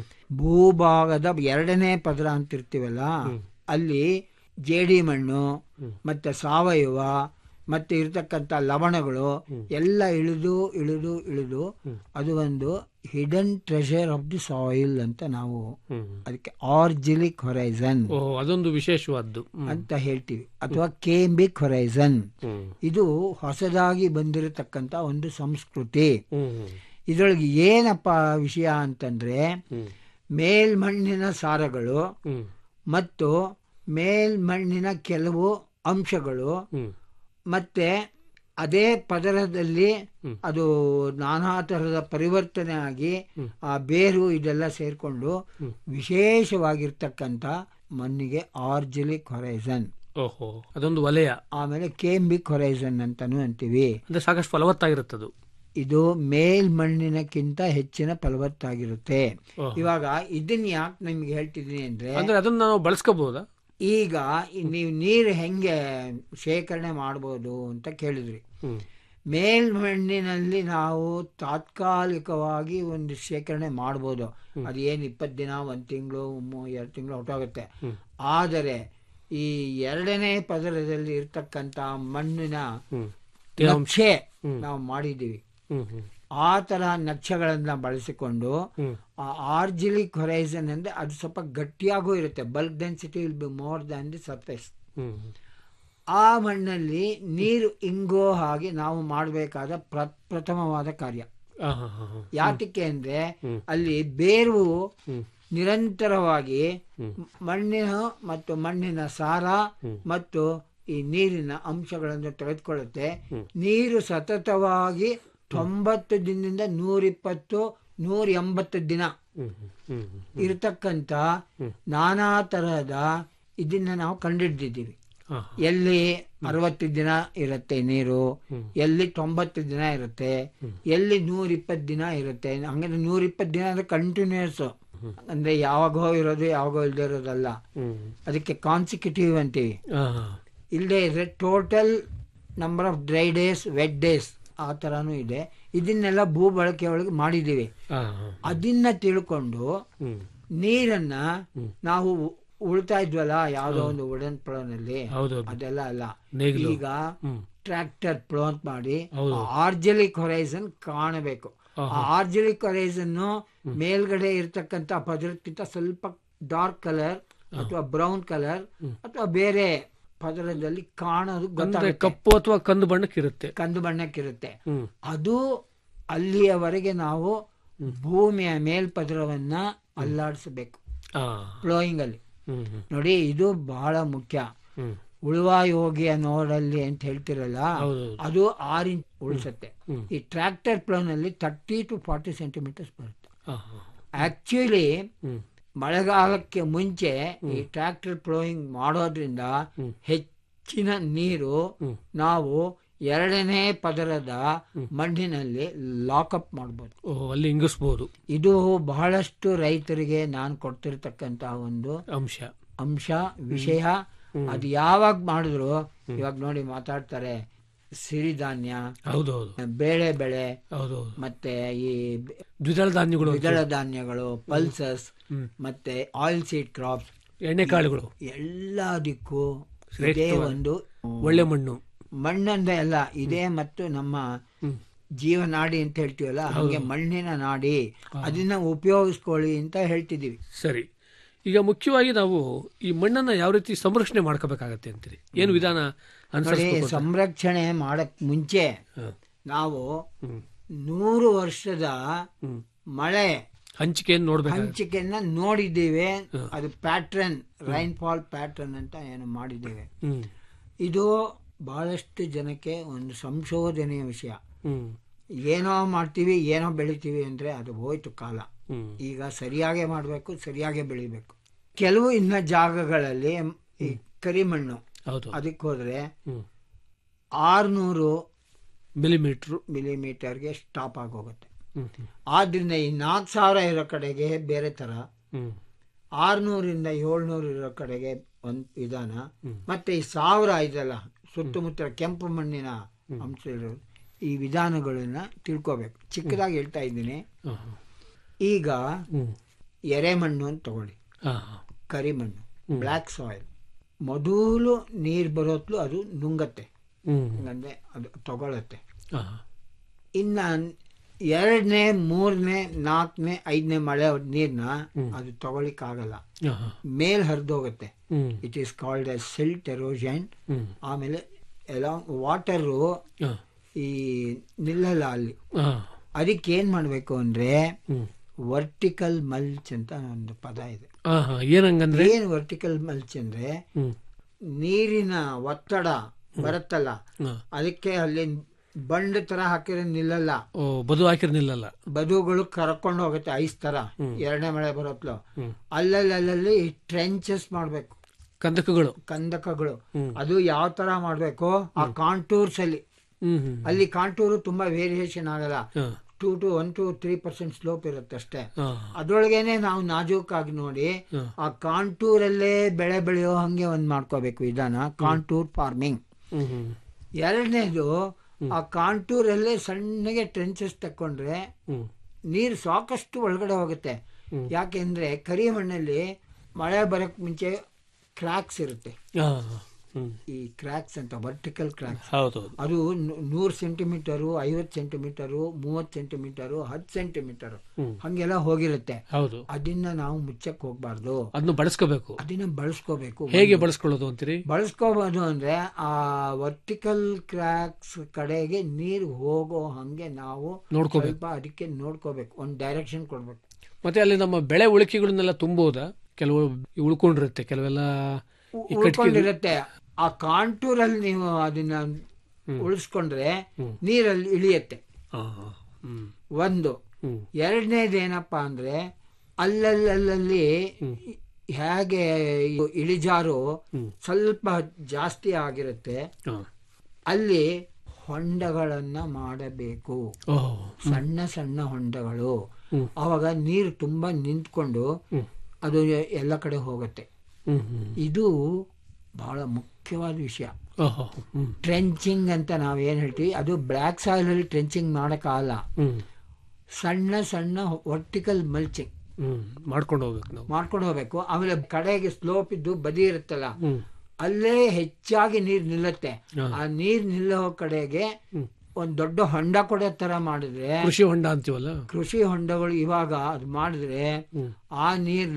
ಭೂಭಾಗದ ಎರಡನೇ ಪದರ ಅಂತಿರ್ತೀವಲ್ಲ ಅಲ್ಲಿ ಜೇಡಿ ಮಣ್ಣು ಮತ್ತೆ ಸಾವಯವ ಮತ್ತೆ ಇರತಕ್ಕಂಥ ಲವಣಗಳು ಎಲ್ಲ ಇಳಿದು ಇಳಿದು ಇಳಿದು ಅದು ಒಂದು hidden treasure of the soil ಅಂತ ನಾವು ಹ್ಮ್ ಅದಕ್ಕೆ ಆರ್ಜಿಲಿಕ್ ಹೊರೈಸನ್ ಓ ಅದೊಂದು ವಿಶೇಷವಾದ್ದು ಹ್ಮ್ ಅಂತ ಹೇಳ್ತೀವಿ ಅಥವಾ ಕೇಂಬಿಕ್ ಹೊರೈಸನ್ ಹ್ಮ್ ಇದು ಹೊಸದಾಗಿ ಬಂದಿರತಕ್ಕಂತ ಒಂದು ಸಂಸ್ಕೃತಿ ಹ್ಮ್ ಇದರೊಳಗೆ ಏನಪ್ಪ ವಿಷಯ ಅಂತಂದ್ರೆ ಹ್ಮ್ ಮೇಲ್ಮಣ್ಣಿನ ಸಾರಗಳು ಹ್ಮ್ ಮತ್ತು ಮೇಲ್ಮಣ್ಣಿನ ಕೆಲವು ಅಂಶಗಳು ಹ್ಮ್ ಮತ್ತೆ ಅದೇ ಪದರದಲ್ಲಿ ಅದು ನಾನಾ ತರಹದ ಪರಿವರ್ತನೆ ಆಗಿ ಆ ಬೇರು ಇದೆಲ್ಲ ಸೇರ್ಕೊಂಡು ವಿಶೇಷವಾಗಿರ್ತಕ್ಕಂಥ ಮಣ್ಣಿಗೆ ಆರ್ಜಿಲಿಕ್ ಹೊರೈಸನ್ ಓಹೋ ಅದೊಂದು ವಲಯ ಆಮೇಲೆ ಕೇಂಬಿಕ್ ಹೊರೈಸನ್ ಅಂತಾನು ಅಂತೀವಿ ಅಂದ್ರೆ ಸಾಕಷ್ಟು ಫಲವತ್ತಾಗಿರುತ್ತದು ಇದು ಮೇಲ್ಮಣ್ಣಿನಕ್ಕಿಂತ ಹೆಚ್ಚಿನ ಫಲವತ್ತಾಗಿರುತ್ತೆ ಓಹೋ. ಇವಾಗ ಇದನ್ನ ಯಾಕೆ ನಿಮ್ಗೆ ಹೇಳ್ತಿದ್ದೀನಿ ಅಂದ್ರೆ ಅಂದ್ರೆ ಅದನ್ನ ನಾವು ಬಳಸ್ಕೋಬಹುದಾ ಈಗ ಈ ನೀವು ನೀರು ಹೆಂಗೆ ಶೇಖರಣೆ ಮಾಡ್ಬೋದು ಅಂತ ಕೇಳಿದ್ರಿ ಹ್ಮ್ ಮೇಲ್ಮಣ್ಣಿನಲ್ಲಿ ನಾವು ತಾತ್ಕಾಲಿಕವಾಗಿ ಒಂದು ಶೇಖರಣೆ ಮಾಡ್ಬೋದು ಅದು ಏನು ಇಪ್ಪತ್ತು ದಿನ ಒಂದು ತಿಂಗಳು ಎರಡು ತಿಂಗಳು ಹೊಟ್ಟೋಗುತ್ತೆ ಆದರೆ ಈ ಎರಡನೇ ಪದರದಲ್ಲಿ ಇರ್ತಕ್ಕಂಥ ಮಣ್ಣಿನ ಹ್ಮ್ ನಕ್ಷೆ ನಾವು ಮಾಡಿದ್ದೀವಿ ಹ್ಮ್ ಹ್ಮ್ ಆ ತರ ನಕ್ಷೆಗಳನ್ನ ಬಳಸಿಕೊಂಡು ಹ್ಮ್. ಆ ಆರ್ಜಿಲಿಕ್ ಹೊರೈಸನ್ ಅಂದ್ರೆ ಅದು ಸ್ವಲ್ಪ ಗಟ್ಟಿಯಾಗೂ ಇರುತ್ತೆ bulk density will be more than the surface ಹ್ಮ್ ಆ ಮಣ್ಣಲ್ಲಿ ನೀರು ಇಂಗೋ ಹಾಗೆ ನಾವು ಮಾಡಬೇಕಾದ ಪ್ರ ಪ್ರಥಮವಾದ ಕಾರ್ಯ ಆ, ಹಾ, ಹಾ, ಹಾ. ಯಾತಕ್ಕೆ ಅಂದ್ರೆ ಅಲ್ಲಿ ಬೇರು ನಿರಂತರವಾಗಿ ಮಣ್ಣಿನ ಮತ್ತು ಮಣ್ಣಿನ ಸಾರ ಮತ್ತು ಈ ನೀರಿನ ಅಂಶಗಳನ್ನು ತೆಗೆದುಕೊಳ್ಳುತ್ತೆ ನೀರು ಸತತವಾಗಿ ತೊಂಬತ್ತು ದಿನದಿಂದ ನೂರಿಪ್ಪತ್ತು ನೂರ ಎಂಬತ್ತು ದಿನ ಹ್ಮ್, ಹ್ಮ್, ಹ್ಮ್, ಹ್ಮ್. ಇರತಕ್ಕಂತ ನಾನಾ ತರಹದ ಇದನ್ನ ನಾವು ಕಂಡಿಡ್ದಿದ್ದೀವಿ ಆ, ಎಲ್ಲಿ ಅರವತ್ತು ದಿನ ಇರುತ್ತೆ ನೀರು ಎಲ್ಲಿ ತೊಂಬತ್ತು ದಿನ ಇರುತ್ತೆ ಎಲ್ಲಿ ನೂರ ಇಪ್ಪತ್ತು ದಿನ ಇರುತ್ತೆ ಹಂಗಂದ್ರೆ ನೂರ ಇಪ್ಪತ್ತು ದಿನ ಅಂದ್ರೆ ಕಂಟಿನ್ಯೂಸ್ ಅಂದ್ರೆ ಯಾವಾಗೋ ಇರೋದು ಯಾವಾಗೋ ಇಲ್ಲದೆ ಇರೋದಲ್ಲ ಹ್ಮ್. ಅದಕ್ಕೆ ಕಾನ್ಸಿಕ್ಯೂಟಿವ್ ಅಂತೀವಿ ಆ, ಇಲ್ಲದೆ ಇದ್ರೆ total number of dry days wet days ಆ ಥರನೂ ಇದೆ ಇದನ್ನೆಲ್ಲ ಭೂ ಬಳಕೆ ಒಳಗೆ ಮಾಡಿದ್ದೀವಿ ಆ, ಹಾ. ಅದನ್ನ ತಿಳ್ಕೊಂಡು ಹ್ಮ್. ನೀರನ್ನ ನಾವು ಉಳ್ತಾ ಇದ್ವಲ್ಲ ಯಾವ್ದೋ ಒಂದು ವುಡನ್ ಪ್ಲೋನಲ್ಲಿ ಹೌದೌದು ಅದೆಲ್ಲ ಅಲ್ಲ ನೇಗಿಲು. ಈಗ ಹ್ಮ್. ಟ್ರ್ಯಾಕ್ಟರ್ ಪ್ಲೋ ಅಂತ ಮಾಡಿ ಹೌದು. ಆರ್ಜಲಿಕ್ ಹೊರೈಸನ್ ಕಾಣಬೇಕು ಆ ಆರ್ಜಲಿಕ್ ಹೊರೈಸನ್ ಮೇಲ್ಗಡೆ ಇರ್ತಕ್ಕಂತ ಪದರಕ್ಕಿಂತ ಸ್ವಲ್ಪ ಡಾರ್ಕ್ ಕಲರ್ ಅಥವಾ ಬ್ರೌನ್ ಕಲರ್ ಅಥವಾ ಬೇರೆ ಪದರದಲ್ಲಿ ಕಾಣೋದು ಅಂದ್ರೆ ಗೊತ್ತಾಗುತ್ತೆ ಕಪ್ಪು ಅಥವಾ ಕಂದು ಬಣ್ಣಕ್ಕಿರುತ್ತೆ ಕಂದು ಬಣ್ಣಕ್ಕಿರುತ್ತೆ ಹ್ಮ್ ಅದು ಅಲ್ಲಿಯವರೆಗೆ ನಾವು ಭೂಮಿಯ ಮೇಲ್ಪದರವನ್ನ ಅಲ್ಲಾಡಿಸಬೇಕು ಆ, ಫ್ಲೋಯಿಂಗ್ ಅಲ್ಲಿ ಹ್ಮ್ ಹ್ಮ್ ನೋಡಿ ಇದು ಬಹಳ ಮುಖ್ಯ ಹ್ಮ್ ಉಳುವ ಯೋಗಿಯ ನೋಡಲ್ಲಿ ಅಂತ ಹೇಳ್ತಿರಲ್ಲ ಹೌದೌದು. ಅದು ಆರು ಇಂಚ್ ಉಳಿಸುತ್ತೆ ಹ್ಮ್. ಈ ಟ್ರ್ಯಾಕ್ಟರ್ ಪ್ಲೋನಲ್ಲಿ ತರ್ಟಿ ಟು ಫಾರ್ಟಿ ಸೆಂಟಿಮೀಟರ್ಸ್ ಬರುತ್ತೆ ಆ, ಹಾ. ಆಕ್ಚುಲಿ ಹ್ಮ್ ಮಳೆಗಾಲಕ್ಕೆ ಮುಂಚೆ ಈ ಟ್ರ್ಯಾಕ್ಟರ್ ಪ್ಲೋಯಿಂಗ್ ಮಾಡೋದ್ರಿಂದ ಹೆಚ್ಚಿನ ನೀರು ನಾವು ಎರಡನೇ ಪದರದ ಮಣ್ಣಿನಲ್ಲಿ ಲಾಕಪ್ ಮಾಡ್ಬೋದು ಓ ಅಲ್ಲಿ ಇಂಗಿಸ್ಬೋದು ಇದು ಬಹಳಷ್ಟು ರೈತರಿಗೆ ನಾನು ಕೊಡ್ತಿರ್ತಕ್ಕಂತಹ ಒಂದು ಅಂಶ ಅಂಶ ವಿಷಯ ಅದು ಯಾವಾಗ ಮಾಡಿದ್ರು ಇವಾಗ ನೋಡಿ ಮಾತಾಡ್ತಾರೆ ಸಿರಿಧಾನ್ಯ ಹೌದೌದು ಬೇಳೆ ಬೆಳೆ ಹೌದೌದು ಮತ್ತೆ ಈ ದ್ವಿದಳ ಧಾನ್ಯಗಳು ದ್ವಿದಳ ಧಾನ್ಯಗಳು ಪಲ್ಸಸ್ ಮತ್ತೆ ಆಯಿಲ್ ಸೀಡ್ ಕ್ರಾಪ್ಸ್ ಎಣ್ಣೆಕಾಳುಗಳು ಎಲ್ಲದಕ್ಕೂ ಇದೇ ಶ್ರೇಷ್ಠವಾದ ಒಂದು ಒಳ್ಳೆ ಮಣ್ಣು ಮಣ್ಣಂದೇ ಅಲ್ಲ ಇದೇ ಮತ್ತು ನಮ್ಮ ಜೀವನಾಡಿ ಅಂತ ಹೇಳ್ತೀವಲ್ಲ ಹಾಗೆ ಮಣ್ಣಿನ ನಾಡಿ ಅದನ್ನ ಉಪಯೋಗಿಸ್ಕೊಳ್ಳಿ ಅಂತ ಹೇಳ್ತಿದೀವಿ ಸರಿ ಈಗ ಮುಖ್ಯವಾಗಿ ನಾವು ಈ ಮಣ್ಣನ್ನ ಯಾವ ರೀತಿ ಸಂರಕ್ಷಣೆ ಮಾಡ್ಕೋಬೇಕಾಗತ್ತೆ ಅಂತೀರಿ ಏನು ವಿಧಾನ ನೋಡಿ ಅನುಸರಿಸಬೇಕು ಸಂರಕ್ಷಣೆ ಮಾಡಕ್ ಮುಂಚೆ ನಾವು ನೂರು ವರ್ಷದ ಮಳೆ ಹಂಚಿಕೆಯನ್ನು ನೋಡ್ಬೇಕು ಹಂಚಿಕೆಯನ್ನ ನೋಡಿದ್ದೇವೆ ಅದು ಪ್ಯಾಟ್ರನ್ ರೈನ್ ಫಾಲ್ ಪ್ಯಾಟ್ರನ್ ಅಂತ ಏನು ಮಾಡಿದ್ದೇವೆ ಹ್ಮ್ ಇದು ಬಹಳಷ್ಟು ಜನಕ್ಕೆ ಒಂದು ಸಂಶೋಧನೆಯ ವಿಷಯ ಹ್ಮ್ ಏನೋ ಮಾಡ್ತೀವಿ ಏನೋ ಬೆಳಿತೀವಿ ಅಂದ್ರೆ ಅದು ಹೋಯ್ತು ಕಾಲ ಹ್ಮ್ ಈಗ ಸರಿಯಾಗೇ ಮಾಡಬೇಕು ಸರಿಯಾಗೇ ಬೆಳಿಬೇಕು ಕೆಲವು ಇನ್ನ ಜಾಗಗಳಲ್ಲಿ ಈ ಕರಿಮಣ್ಣು ಹೌದು ಅದಕ್ಕೆ ಹೋದ್ರೆ ಹ್ಮ್ ಆರ್ನೂರು ಮಿಲಿಮೀಟ್ರು ಮಿಲಿಮೀಟರ್ಗೆ ಸ್ಟಾಪ್ ಆಗೋಗುತ್ತೆ ಹ್ಮ್ ಹ್ಮ್ ಆದ್ರಿಂದ ಈ ನಾಲ್ಕು ಸಾವಿರ ಇರೋ ಕಡೆಗೆ ಬೇರೆ ತರ ಹ್ಮ್ ಆರ್ನೂರಿಂದ ಏಳ್ನೂರು ಇರೋ ಕಡೆಗೆ ಒಂದು ವಿಧಾನ ಮತ್ತೆ ಈ ಸಾವಿರ ಇದೆಲ್ಲ ಸುತ್ತಮುತ್ತ ಕೆಂಪು ಮಣ್ಣಿನ ಅಂಶ ಇರೋದು ಈ ವಿಧಾನಗಳನ್ನ ತಿಳ್ಕೋಬೇಕು ಚಿಕ್ಕದಾಗಿ ಹೇಳ್ತಾ ಇದ್ದೀನಿ ಹಾ, ಹಾ. ಈಗ ಹ್ಮ್ ಎರೆಮಣ್ಣು ಅಂತ ತಗೊಳ್ಳಿ ಹಾ, ಹಾ. ಕರಿಮಣ್ಣು ಬ್ಲ್ಯಾಕ್ ಸಾಯಿಲ್ ಮೊದಲು ನೀರು ಬರೋತ್ಲು ಅದು ನುಂಗತ್ತೆ ಹ್ಮ್ ಹಂಗಂದ್ರೆ ಅದು ತಗೊಳತ್ತೆ ಹಾ, ಹಾ. ಇನ್ನ ಎರಡನೇ ಮೂರನೇ ನಾಲ್ಕನೇ ಐದನೇ ಮಳೆ ನೀರ್ನ ಅದು ತಗೊಳಿಕ್ಕಾಗಲ್ಲ ಹಾ, ಹಾ. ಮೇಲ್ ಹರಿದೋಗುತ್ತೆ ಹ್ಮ್ it is called a silt erosion ಹ್ಮ್ ಆಮೇಲೆ ಎಲಾಂಗ್ ವಾಟರು ಹಾ, ಈ ನಿಲ್ಲಲ್ಲ ಅಲ್ಲಿ ಹಾ. ಅದಕ್ಕೆ ಏನ್ ಮಾಡ್ಬೇಕು ಅಂದ್ರೆ ಹ್ಮ್ ವರ್ಟಿಕಲ್ ಮಲ್ಚ್ ಅಂತ ಒಂದು ಪದ ಇದೆ ಹಾ, ಹಾ. ಏನಂಗಂದ್ರೆ ಏನ್ ವರ್ಟಿಕಲ್ ಮಲ್ಚ್ ಅಂದ್ರೆ ಹ್ಮ್ ನೀರಿನ ಒತ್ತಡ ಬರುತ್ತಲ್ಲ ಹಾ. ಅದಕ್ಕೆ ಅಲ್ಲಿ ಬಂಡ್ ತರ ಹಾಕಿದ್ರೆ ನಿಲ್ಲಲ್ಲ ಓ ಬದು ಹಾಕಿರ್ ನಿಲ್ಲಲ್ಲ ಬದುಗಳು ಕರ್ಕೊಂಡು ಹೋಗುತ್ತೆ ಐಸ್ ತರ ಎರಡನೇ ಮಳೆ ಬರೋತ್ಲು ಅಲ್ಲಲ್ಲಿ ಟ್ರೆಂಚಸ್ ಮಾಡ್ಬೇಕು ಕಂದಕಗಳು ಕಂದಕಗಳು ಅದು ಯಾವ ತರ ಮಾಡ್ಬೇಕು ಆ ಕಾಂಟೂರ್ಸ್ ಅಲ್ಲಿ ಹ್ಮ್ ಹ್ಮ್ ಅಲ್ಲಿ ಕಾಂಟೂರು ತುಂಬಾ ವೇರಿಯೇಷನ್ ಆಗಲ್ಲ ಹಾ, two to one to three percent slope ಇರುತ್ತೆ ಅಷ್ಟೇ ಹಾ. ಅದ್ರೊಳಗೇನೆ ನಾವು ನಾಜೂಕಾಗಿ ನೋಡಿ ಆ ಕಾಂಟೂರಲ್ಲೇ ಬೆಳೆ ಬೆಳೆಯೋ ಹಂಗೆ ಒಂದ್ ಮಾಡ್ಕೋಬೇಕು ವಿಧಾನ ಕಾಂಟೂರ್ ಫಾರ್ಮಿಂಗ್ ಹ್ಮ್ ಹ್ಮ್ ಎರಡನೇದು ಆ ಕಾಂಟೂರಲ್ಲೇ ಸಣ್ಣಗೆ ಟ್ರೆಂಚಸ್ ತಕೊಂಡ್ರೆ ಹ್ಮ್ ನೀರು ಸಾಕಷ್ಟು ಒಳಗಡೆ ಹೋಗುತ್ತೆ ಯಾಕೆಂದ್ರೆ ಕರಿ ಮಣ್ಣಲ್ಲಿ ಮಳೆ ಬರಕ್ ಮುಂಚೆ ಕ್ರಾಕ್ಸ್ ಇರುತ್ತೆ ಹಾ, ಹ್ಮ್ ಈ ಕ್ರ್ಯಾಕ್ಸ್ ಅಂತ ವರ್ಟಿಕಲ್ ಕ್ರ್ಯಾಕ್ಸ್ ಹೌದೌದು ಅದು ನೂರು ಸೆಂಟಿಮೀಟರು ಐವತ್ತು ಸೆಂಟಿಮೀಟರು ಮೂವತ್ತು ಸೆಂಟಿಮೀಟರು ಹತ್ತು ಸೆಂಟಿಮೀಟರು ಹಂಗೆಲ್ಲ ಹೋಗಿರುತ್ತೆ ಹೌದು ಅದನ್ನ ನಾವು ಮುಚ್ಚಕ್ ಹೋಗ್ಬಾರ್ದು ಅದನ್ನು ಬಳಸ್ಕೋಬೇಕು ಅದನ್ನ ಬಳಸ್ಕೋಬೇಕು ಹೇಗೆ ಬಳಸ್ಕೊಳ್ಳೋದು ಅಂತೀರಿ ಬಳಸ್ಕೋಬಹುದು ಅಂದ್ರೆ ಆ ವರ್ಟಿಕಲ್ ಕ್ರ್ಯಾಕ್ಸ್ ಕಡೆಗೆ ನೀರು ಹೋಗೋ ಹಂಗೆ ನಾವು ನೋಡ್ಕೋಬೇಕು. ಸ್ವಲ್ಪ ಅದಕ್ಕೆ ನೋಡ್ಕೋಬೇಕು ಒಂದು ಡೈರೆಕ್ಷನ್ ಕೊಡ್ಬೇಕು ಮತ್ತೆ ಅಲ್ಲಿ ನಮ್ಮ ಬೆಳೆ ಉಳಿಕೆಗಳನ್ನೆಲ್ಲ ತುಂಬಬಹುದಾ ಕೆಲವು ಉಳ್ಕೊಂಡಿರುತ್ತೆ ಕೆಲವೆಲ್ಲ ಈ ಕಟ್ಗೆ ಉಳ್ಕೊಂಡಿರುತ್ತೆ ಆ ಕಾಂಟೂರ್ ಅಲ್ಲಿ ನೀವು ಅದನ್ನ ಉಳಿಸ್ಕೊಂಡ್ರೆ ನೀರಲ್ಲಿ ಇಳಿಯತ್ತೆ ಹಾ, ಹಾ. ಹ್ಮ್ ಒಂದು ಹ್ಮ್ ಎರಡನೇದು ಏನಪ್ಪಾ ಅಂದ್ರೆ ಅಲ್ಲಲ್ಲಲ್ಲಿ ಹೇಗೆ ಈ ಇಳಿಜಾರು ಸ್ವಲ್ಪ ಜಾಸ್ತಿ ಆಗಿರುತ್ತೆ ಹಾ. ಅಲ್ಲಿ ಹೊಂಡಗಳನ್ನ ಮಾಡಬೇಕು ಓಹ್ ಸಣ್ಣ ಸಣ್ಣ ಹೊಂಡಗಳು ಅವಾಗ ನೀರು ತುಂಬಾ ನಿಂತ್ಕೊಂಡು ಅದು ಎಲ್ಲ ಕಡೆ ಹೋಗುತ್ತೆ ಹ್ಮ್ ಹ್ಮ್ ಇದು ಬಹಳ ಮುಖ್ಯವಾದ ವಿಷಯ ಓಹೋ ಹ್ಮ್ ಟ್ರೆಂಚಿಂಗ್ ಅಂತ ನಾವ್ ಏನ್ ಹೇಳ್ತೀವಿ ಅದು ಬ್ಲ್ಯಾಕ್ ಸಾಯಿಲ್ ಅಲ್ಲಿ ಟ್ರೆಂಚಿಂಗ್ ಮಾಡಕ್ಕಾಗಲ್ಲ ಹ್ಮ್ ಸಣ್ಣ ಸಣ್ಣ ವರ್ಟಿಕಲ್ ಮಲ್ಚಿಂಗ್ ಹ್ಮ್ ಮಾಡ್ಕೊಂಡು ಹೋಗ್ಬೇಕು ನಾವು ಮಾಡ್ಕೊಂಡು ಹೋಗ್ಬೇಕು ಆಮೇಲೆ ಕಡೆಗೆ ಸ್ಲೋಪ್ ಇದ್ದು ಬದಿ ಇರುತ್ತಲ್ಲ ಹ್ಮ್ ಅಲ್ಲೇ ಹೆಚ್ಚಾಗಿ ನೀರ್ ನಿಲ್ಲುತ್ತೆ ಆ ನೀರ್ ನಿಲ್ಲೋ ಕಡೆಗೆ ಒಂದ್ ದೊಡ್ಡ ಹೊಂಡ ಕೊಡೋ ತರ ಮಾಡಿದ್ರೆ ಕೃಷಿ ಹೊಂಡ ಅಂತೀವಲ್ಲ ಕೃಷಿ ಹೊಂಡಗಳು ಇವಾಗ ಅದು ಮಾಡಿದ್ರೆ ಆ ನೀರ್ನ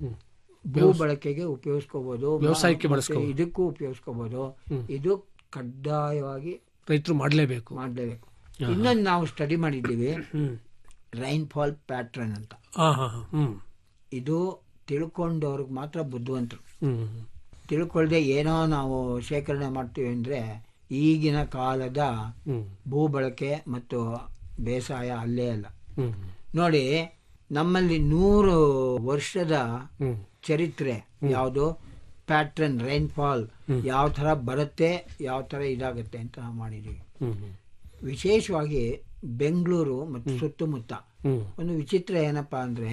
ಭೂ ಬಳಕೆಗೆ ಉಪಯೋಗಿಸ್ಕೋಬಹುದು ವ್ಯವಸಾಯಕ್ಕೆ ಮತ್ತೆ ಬಳಸ್ಕೋಬಹುದು. ಇದಕ್ಕೂ ಉಪಯೋಗಿಸ್ಕೋಬಹುದು ಇದು ಕಡ್ಡಾಯವಾಗಿ ರೈತರು ಮಾಡ್ಲೇಬೇಕು ಮಾಡಲೇಬೇಕು ಇನ್ನೊಂದು ನಾವು ಸ್ಟಡಿ ಮಾಡಿದ್ದೀವಿ ಹ್ಮ್ ರೈನ್ ಫಾಲ್ ಪ್ಯಾಟ್ರನ್ ಅಂತ ಹಾ ಹಾ ಹಾ. ಹ್ಮ್ ಇದು ತಿಳ್ಕೊಂಡವ್ರಿಗೆ ಮಾತ್ರ ಬುದ್ಧಿವಂತರು ಹ್ಮ್ ತಿಳ್ಕೊಳ್ದೆ ಏನೋ ನಾವು ಶೇಖರಣೆ ಮಾಡ್ತೀವಿ ಅಂದ್ರೆ ಈಗಿನ ಕಾಲದ ಹ್ಮ್ ಭೂ ಬಳಕೆ ಮತ್ತು ಬೇಸಾಯ ಅಲ್ಲೇ ಅಲ್ಲ ಹ್ಮ್ ನೋಡಿ ನಮ್ಮಲ್ಲಿ ನೂರು ವರ್ಷದ ಹ್ಮ್ ಚರಿತ್ರೆ ಯಾವುದು ಪ್ಯಾಟ್ರನ್ ರೈನ್ ಫಾಲ್ ಯಾವ ತರ ಬರುತ್ತೆ ಯಾವ ತರ ಇದಾಗುತ್ತೆ ಅಂತ ನಾವು ಮಾಡಿದೀವಿ ಹ್ಮ್ ಹ್ಮ್ ವಿಶೇಷವಾಗಿ ಬೆಂಗಳೂರು ಮತ್ತು ಸುತ್ತಮುತ್ತ ಹ್ಮ್ ಒಂದು ವಿಚಿತ್ರ ಏನಪ್ಪಾ ಅಂದ್ರೆ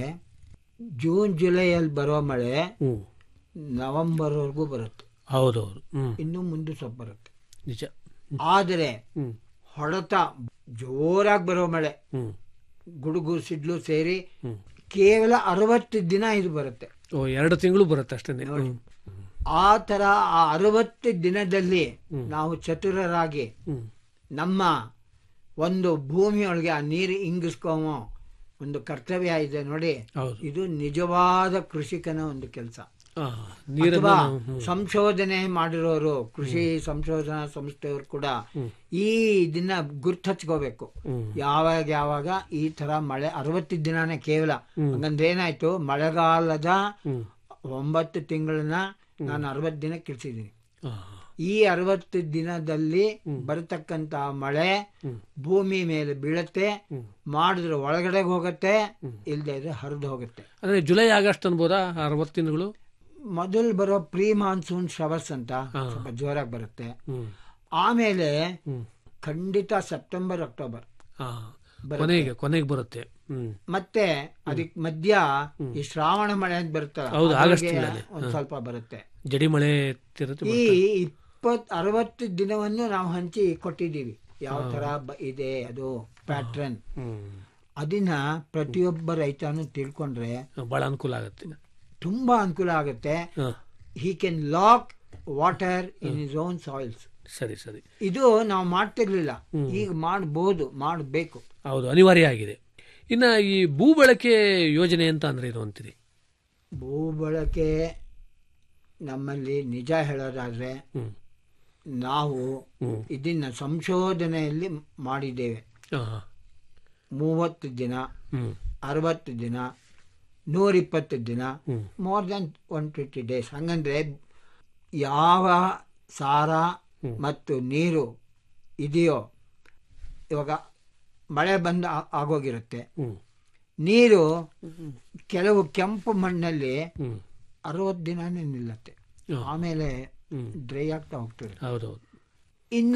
ಜೂನ್ ಜುಲೈಯಲ್ಲಿ ಬರೋ ಮಳೆ ಹ್ಮ್ ನವೆಂಬರ್ವರೆಗೂ ಬರುತ್ತೆ ಹೌದೌದು ಹ್ಮ್ ಇನ್ನು ಮುಂದೆ ಸ್ವಲ್ಪ ಬರುತ್ತೆ ನಿಜ ಆದರೆ ಹ್ಮ್ ಹೊಡೆತ ಜೋರಾಗಿ ಬರೋ ಮಳೆ ಹ್ಮ್ ಗುಡುಗು ಸಿಡ್ಲು ಸೇರಿ ಕೇವಲ ಅರವತ್ತು ದಿನ ಇದು ಬರುತ್ತೆ ಓ ಎರಡು ತಿಂಗಳು ಬರುತ್ತೆ ಅಷ್ಟೇ ಹ್ಮ್ ಆ ತರ ಆ ಅರವತ್ತು ದಿನದಲ್ಲಿ ನಾವು ಚತುರರಾಗಿ ಹ್ಮ್ ನಮ್ಮ ಒಂದು ಭೂಮಿಯೊಳಗೆ ಆ ನೀರು ಇಂಗಿಸ್ಕೋಮೋ ಒಂದು ಕರ್ತವ್ಯ ಇದೆ ನೋಡಿ ಹೌದು ಇದು ನಿಜವಾದ ಕೃಷಿಕನ ಒಂದು ಕೆಲಸ ಆ, ನೀರನ್ನ ಅಥವಾ ನಾವು- ಹ್ಮ್. ಸಂಶೋಧನೆ ಮಾಡಿರೋರು ಕೃಷಿ ಸಂಶೋಧನಾ ಸಂಸ್ಥೆಯವರು ಕೂಡ ಈ ಇದನ್ನ ಗುರ್ತು ಯಾವಾಗ ಯಾವಾಗ ಈ ತರ ಮಳೆ ಅರವತ್ತು ದಿನಾನೇ ಕೇವಲ ಹಂಗಂದ್ರೆ ಏನಾಯ್ತು ಮಳೆಗಾಲದ ಒಂಬತ್ತು ತಿಂಗಳನ್ನ ನಾನು ಅರವತ್ತು ದಿನ ಕಿಳಿಸಿದ್ದೀನಿ ಆ, ಈ ಅರವತ್ತು ದಿನದಲ್ಲಿ ಬರತಕ್ಕಂತ ಮಳೆ ಭೂಮಿ ಮೇಲೆ ಬೀಳತ್ತೆ ಮಾಡಿದ್ರೆ ಒಳಗಡೆ ಹೋಗತ್ತೆ ಇಲ್ದೇ ಇದ್ರೆ ಹರಿದು ಹೋಗುತ್ತೆ ಅಂದ್ರೆ ಜುಲೈ ಆಗಸ್ಟ್ ಅನ್ಬೋದಾ ಅರವತ್ತು ದಿನಗಳು ಮೊದಲು ಬರೋ ಪ್ರೀ ಮಾನ್ಸೂನ್ ಶವರ್ಸ್ ಅಂತ ಸ್ವಲ್ಪ ಜೋರಾಗಿ ಬರುತ್ತೆ ಹ್ಮ್ ಆಮೇಲೆ ಖಂಡಿತ ಸೆಪ್ಟೆಂಬರ್ ಅಕ್ಟೋಬರ್ ಆ, ಕೊನೆಗೆ ಕೊನೆಗೆ ಬರುತ್ತೆ ಹ್ಮ್ ಮತ್ತೆ ಅದಕ್ ಮಧ್ಯ ಈ ಶ್ರಾವಣ ಮಳೆ ಅಂತ ಬರುತ್ತಲ್ಲ ಹೌದು, ಆಗಸ್ಟ್ ಅದ್ರೊಳಗೆ ತಿಂಗಳಲ್ಲಿ. ಒಂದ್ ಸ್ವಲ್ಪ ಬರುತ್ತೆ ಜಡಿ ಮಳೆ ಇರುತ್ತೆ ಈ ಇಪ್ಪತ್ ಅರವತ್ತು ದಿನವನ್ನು ನಾವು ಹಂಚಿ ಕೊಟ್ಟಿದ್ದೀವಿ ಯಾವ ತರ ಬ- ಇದೆ ಅದು ಪ್ಯಾಟ್ರನ್ ಹ್ಮ್ ಅದನ್ನ ಪ್ರತಿಯೊಬ್ಬ ರೈತನು ತಿಳ್ಕೊಂಡ್ರೆ ಬಹಳ ಅನುಕೂಲ ಆಗುತ್ತೆ ತುಂಬಾ ಅನುಕೂಲ ಆಗುತ್ತೆ ಹ, he can lock water in his own soils ಸರಿ ಸರಿ ಇದು ನಾವು ಮಾಡ್ತಿರ್ಲಿಲ್ಲ ಈಗ ಮಾಡಬಹುದು ಮಾಡಬೇಕು ಹೌದು ಅನಿವಾರ್ಯ ಆಗಿದೆ ಇನ್ನ ಈ ಭೂ ಬಳಕೆ ಯೋಜನೆ ಅಂತ ಅಂದ್ರೆ ಏನು ಅಂತೀರಿ ಭೂ ಬಳಕೆ ನಮ್ಮಲ್ಲಿ ನಿಜ ಹೇಳೋದಾದ್ರೆ ಹ್ಮ್ ನಾವು ಇದನ್ನ ಸಂಶೋಧನೆಯಲ್ಲಿ ಮಾಡಿದ್ದೇವೆ ಆ, ಮೂವತ್ತು ದಿನ ಹ್ಮ್ ಅರವತ್ತು ದಿನ ನೂರಿಪ್ಪತ್ತು ದಿನ ಹ್ಮ್. More than one twenty days ಹಂಗಂದ್ರೆ ಯಾವ ಸಾರ ಮತ್ತು ನೀರು ಇದೆಯೋ ಇವಾಗ ಮಳೆ ಬಂದು ಆ- ಆಗೋಗಿರುತ್ತೆ ಹ್ಮ್ ನೀರು ಕೆಲವು ಕೆಂಪು ಮಣ್ಣಲ್ಲಿ ಹ್ಮ್ ಅರವತ್ತು ದಿನನೇ ನಿಲ್ಲತ್ತೆ ಆಮೇಲೆ ಡ್ರೈ ಆಗ್ತಾ ಹೋಗ್ತದೆ ಹೌದೌದು ಇನ್ನ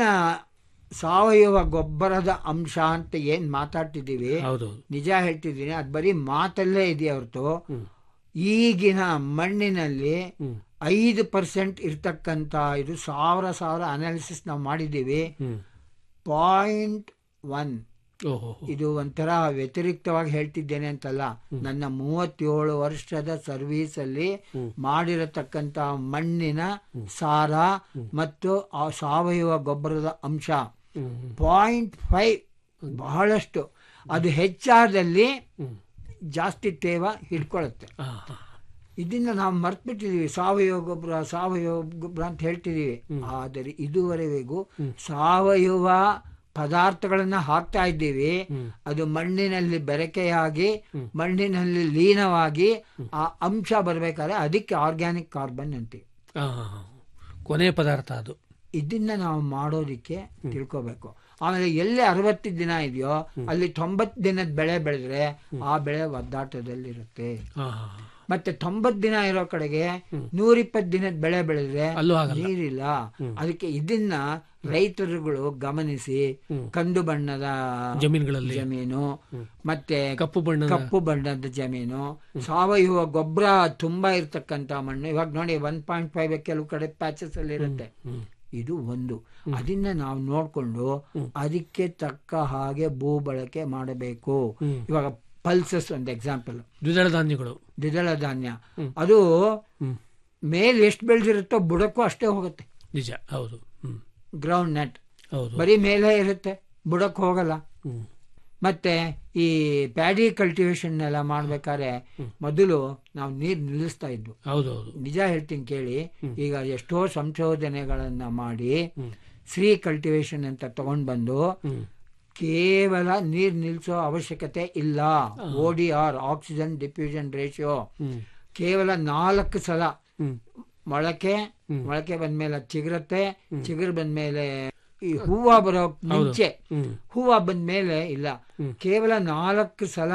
ಸಾವಯವ ಗೊಬ್ಬರದ ಅಂಶ ಅಂತ ಏನ್ ಮಾತಾಡ್ತಿದ್ದೀವಿ ಹೌದೌದು ನಿಜ ಹೇಳ್ತಿದ್ದೀನಿ ಅದು ಬರೀ ಮಾತಲ್ಲೇ ಇದೆಯಾ ಹೊರತು ಈಗಿನ ಮಣ್ಣಿನಲ್ಲಿ ಐದು ಪರ್ಸೆಂಟ್ ಇರ್ತಕ್ಕಂಥ ಇದು ಸಾವಿರ ಸಾವಿರ ಅನಾಲಿಸಿಸ್ ನಾವು ಮಾಡಿದ್ದೀವಿ ಹ್ಮ್ ಪಾಯಿಂಟ್ ಒನ್ ಓಹೋ ಇದು ಒಂಥರ ವ್ಯತಿರಿಕ್ತವಾಗಿ ಹೇಳ್ತಿದ್ದೇನೆ ಅಂತಲ್ಲ ನನ್ನ ಮೂವತ್ತೇಳು ವರ್ಷದ ಸರ್ವೀಸ್ ಅಲ್ಲಿ ಮಾಡಿರತಕ್ಕಂತ ಮಣ್ಣಿನ ಸಾರ ಮತ್ತು ಆ ಸಾವಯವ ಗೊಬ್ಬರದ ಅಂಶ ಪಾಯಿಂಟ್ ಫೈವ್ ಬಹಳಷ್ಟು ಅದು ಹೆಚ್ಚಾದಲ್ಲಿ ಜಾಸ್ತಿ ತೇವ ಹಿಡ್ಕೊಳ್ಳುತ್ತೆ ಆ, ಆ. ಇದನ್ನ ನಾವು ಮರ್ತ್ಬಿಟ್ಟಿದೀವಿ ಸಾವಯವ ಗೊಬ್ಬರ ಸಾವಯವ ಗೊಬ್ಬರ ಅಂತ ಹೇಳ್ತಿದೀವಿ ಆದರೆ ಇದುವರೆಗೂ ಸಾವಯವ ಪದಾರ್ಥಗಳನ್ನ ಹಾಕ್ತಾ ಇದ್ದೀವಿ ಅದು ಮಣ್ಣಿನಲ್ಲಿ ಬೆರಕೆಯಾಗಿ ಮಣ್ಣಿನಲ್ಲಿ ಲೀನವಾಗಿ ಆ ಅಂಶ ಬರಬೇಕಾದ್ರೆ ಅದಕ್ಕೆ ಆರ್ಗ್ಯಾನಿಕ್ ಕಾರ್ಬನ್ ಅಂತೀವಿ ಆ, ಆ, ಆ. ಕೊನೆಯ ಪದಾರ್ಥ ಅದು ಇದನ್ನ ನಾವು ಮಾಡೋದಿಕ್ಕೆ ತಿಳ್ಕೋಬೇಕು ಆಮೇಲೆ ಎಲ್ಲಿ ಅರವತ್ತು ದಿನ ಇದೆಯೋ ಅಲ್ಲಿ ತೊಂಬತ್ತು ದಿನದ ಬೆಳೆ ಬೆಳೆದ್ರೆ ಆ ಬೆಳೆ ಒದ್ದಾಟದಲ್ಲಿರುತ್ತೆ ಆ, ಆ, ಆ. ಮತ್ತೆ ತೊಂಬತ್ ದಿನ ಇರೋ ಕಡೆಗೆ ನೂರಿಪ್ಪತ್ತು ದಿನದ ಬೆಳೆ ಬೆಳೆದ್ರೆ ಅಲ್ಲೂ ಆಗಲ್ಲ. ನೀರಿಲ್ಲ ಅದಕ್ಕೆ ಇದನ್ನ ರೈತರುಗಳು ಗಮನಿಸಿ ಕಂದು ಬಣ್ಣದ ಜಮೀನುಗಳಲ್ಲಿ ಜಮೀನು ಮತ್ತೆ ಕಪ್ಪು ಬಣ್ಣದ ಕಪ್ಪು ಬಣ್ಣದ ಜಮೀನು ಸಾವಯವ ಗೊಬ್ಬರ ತುಂಬಾ ಇರ್ತಕ್ಕಂತ ಮಣ್ಣು ಇವಾಗ ನೋಡಿ ಒನ್ ಪಾಯಿಂಟ್ ಫೈವ್ ಕೆಲವು ಕಡೆ ಪ್ಯಾಚಸ್ ಅಲ್ಲಿ ಇರುತ್ತೆ ಇದು ಒಂದು ಅದನ್ನ ನಾವು ನೋಡ್ಕೊಂಡು ಅದಕ್ಕೆ ತಕ್ಕ ಹಾಗೆ ಭೂ ಬಳಕೆ ಮಾಡಬೇಕು ಇವಾಗ ಪಲ್ಸಸ್ ಒಂದು ಎಕ್ಸಾಂಪಲ್ ದ್ವಿದಳ ಧಾನ್ಯಗಳು ದ್ವಿದಳ ಧಾನ್ಯ ಅದು ಮೇಲ್ ಎಷ್ಟು ಬೆಳೆದಿರುತ್ತೋ ಬುಡಕ್ಕೂ ಅಷ್ಟೇ ಹೋಗುತ್ತೆ ನಿಜ ಹೌದು ಹ್ಮ್ ಗ್ರೌಂಡ್ ನೆಟ್ ಹೌದು ಬರೀ ಮೇಲೆ ಇರುತ್ತೆ ಬುಡಕ್ಕೆ ಹೋಗಲ್ಲ ಹ್ಮ್ ಮತ್ತೆ ಈ ಪ್ಯಾಡಿ ಕಲ್ಟಿವೇಶನ್ ಎಲ್ಲ ಮಾಡ್ಬೇಕಾದ್ರೆ ಮೊದಲು ನಾವು ನೀರ್ ನಿಲ್ಲಿಸ್ತಾ ಇದ್ವು ಹೌದು ಹೌದು ನಿಜ ಹೇಳ್ತೀನಿ ಕೇಳಿ ಈಗ ಎಷ್ಟೋ ಸಂಶೋಧನೆಗಳನ್ನ ಮಾಡಿ ಶ್ರೀ ಕಲ್ಟಿವೇಶನ್ ಅಂತ ತಗೊಂಡ್ ಬಂದು ಕೇವಲ ನೀರ್ ನಿಲ್ಸೋ ಅವಶ್ಯಕತೆ ಇಲ್ಲ O D R oxygen diffusion ratio ಕೇವಲ ನಾಲ್ಕು ಸಲ ಮೊಳಕೆ ಮೊಳಕೆ ಬಂದ್ಮೇಲೆ ಅದ್ ಚಿಗುರತ್ತೆ ಚಿಗುರು ಬಂದ್ಮೇಲೆ ಈ ಹೂವ ಬರೋ ಮುಂಚೆ ಹ್ಮ್. ಹೂವ ಬಂದ್ಮೇಲೆ ಇಲ್ಲ ಕೇವಲ ನಾಲ್ಕು ಸಲ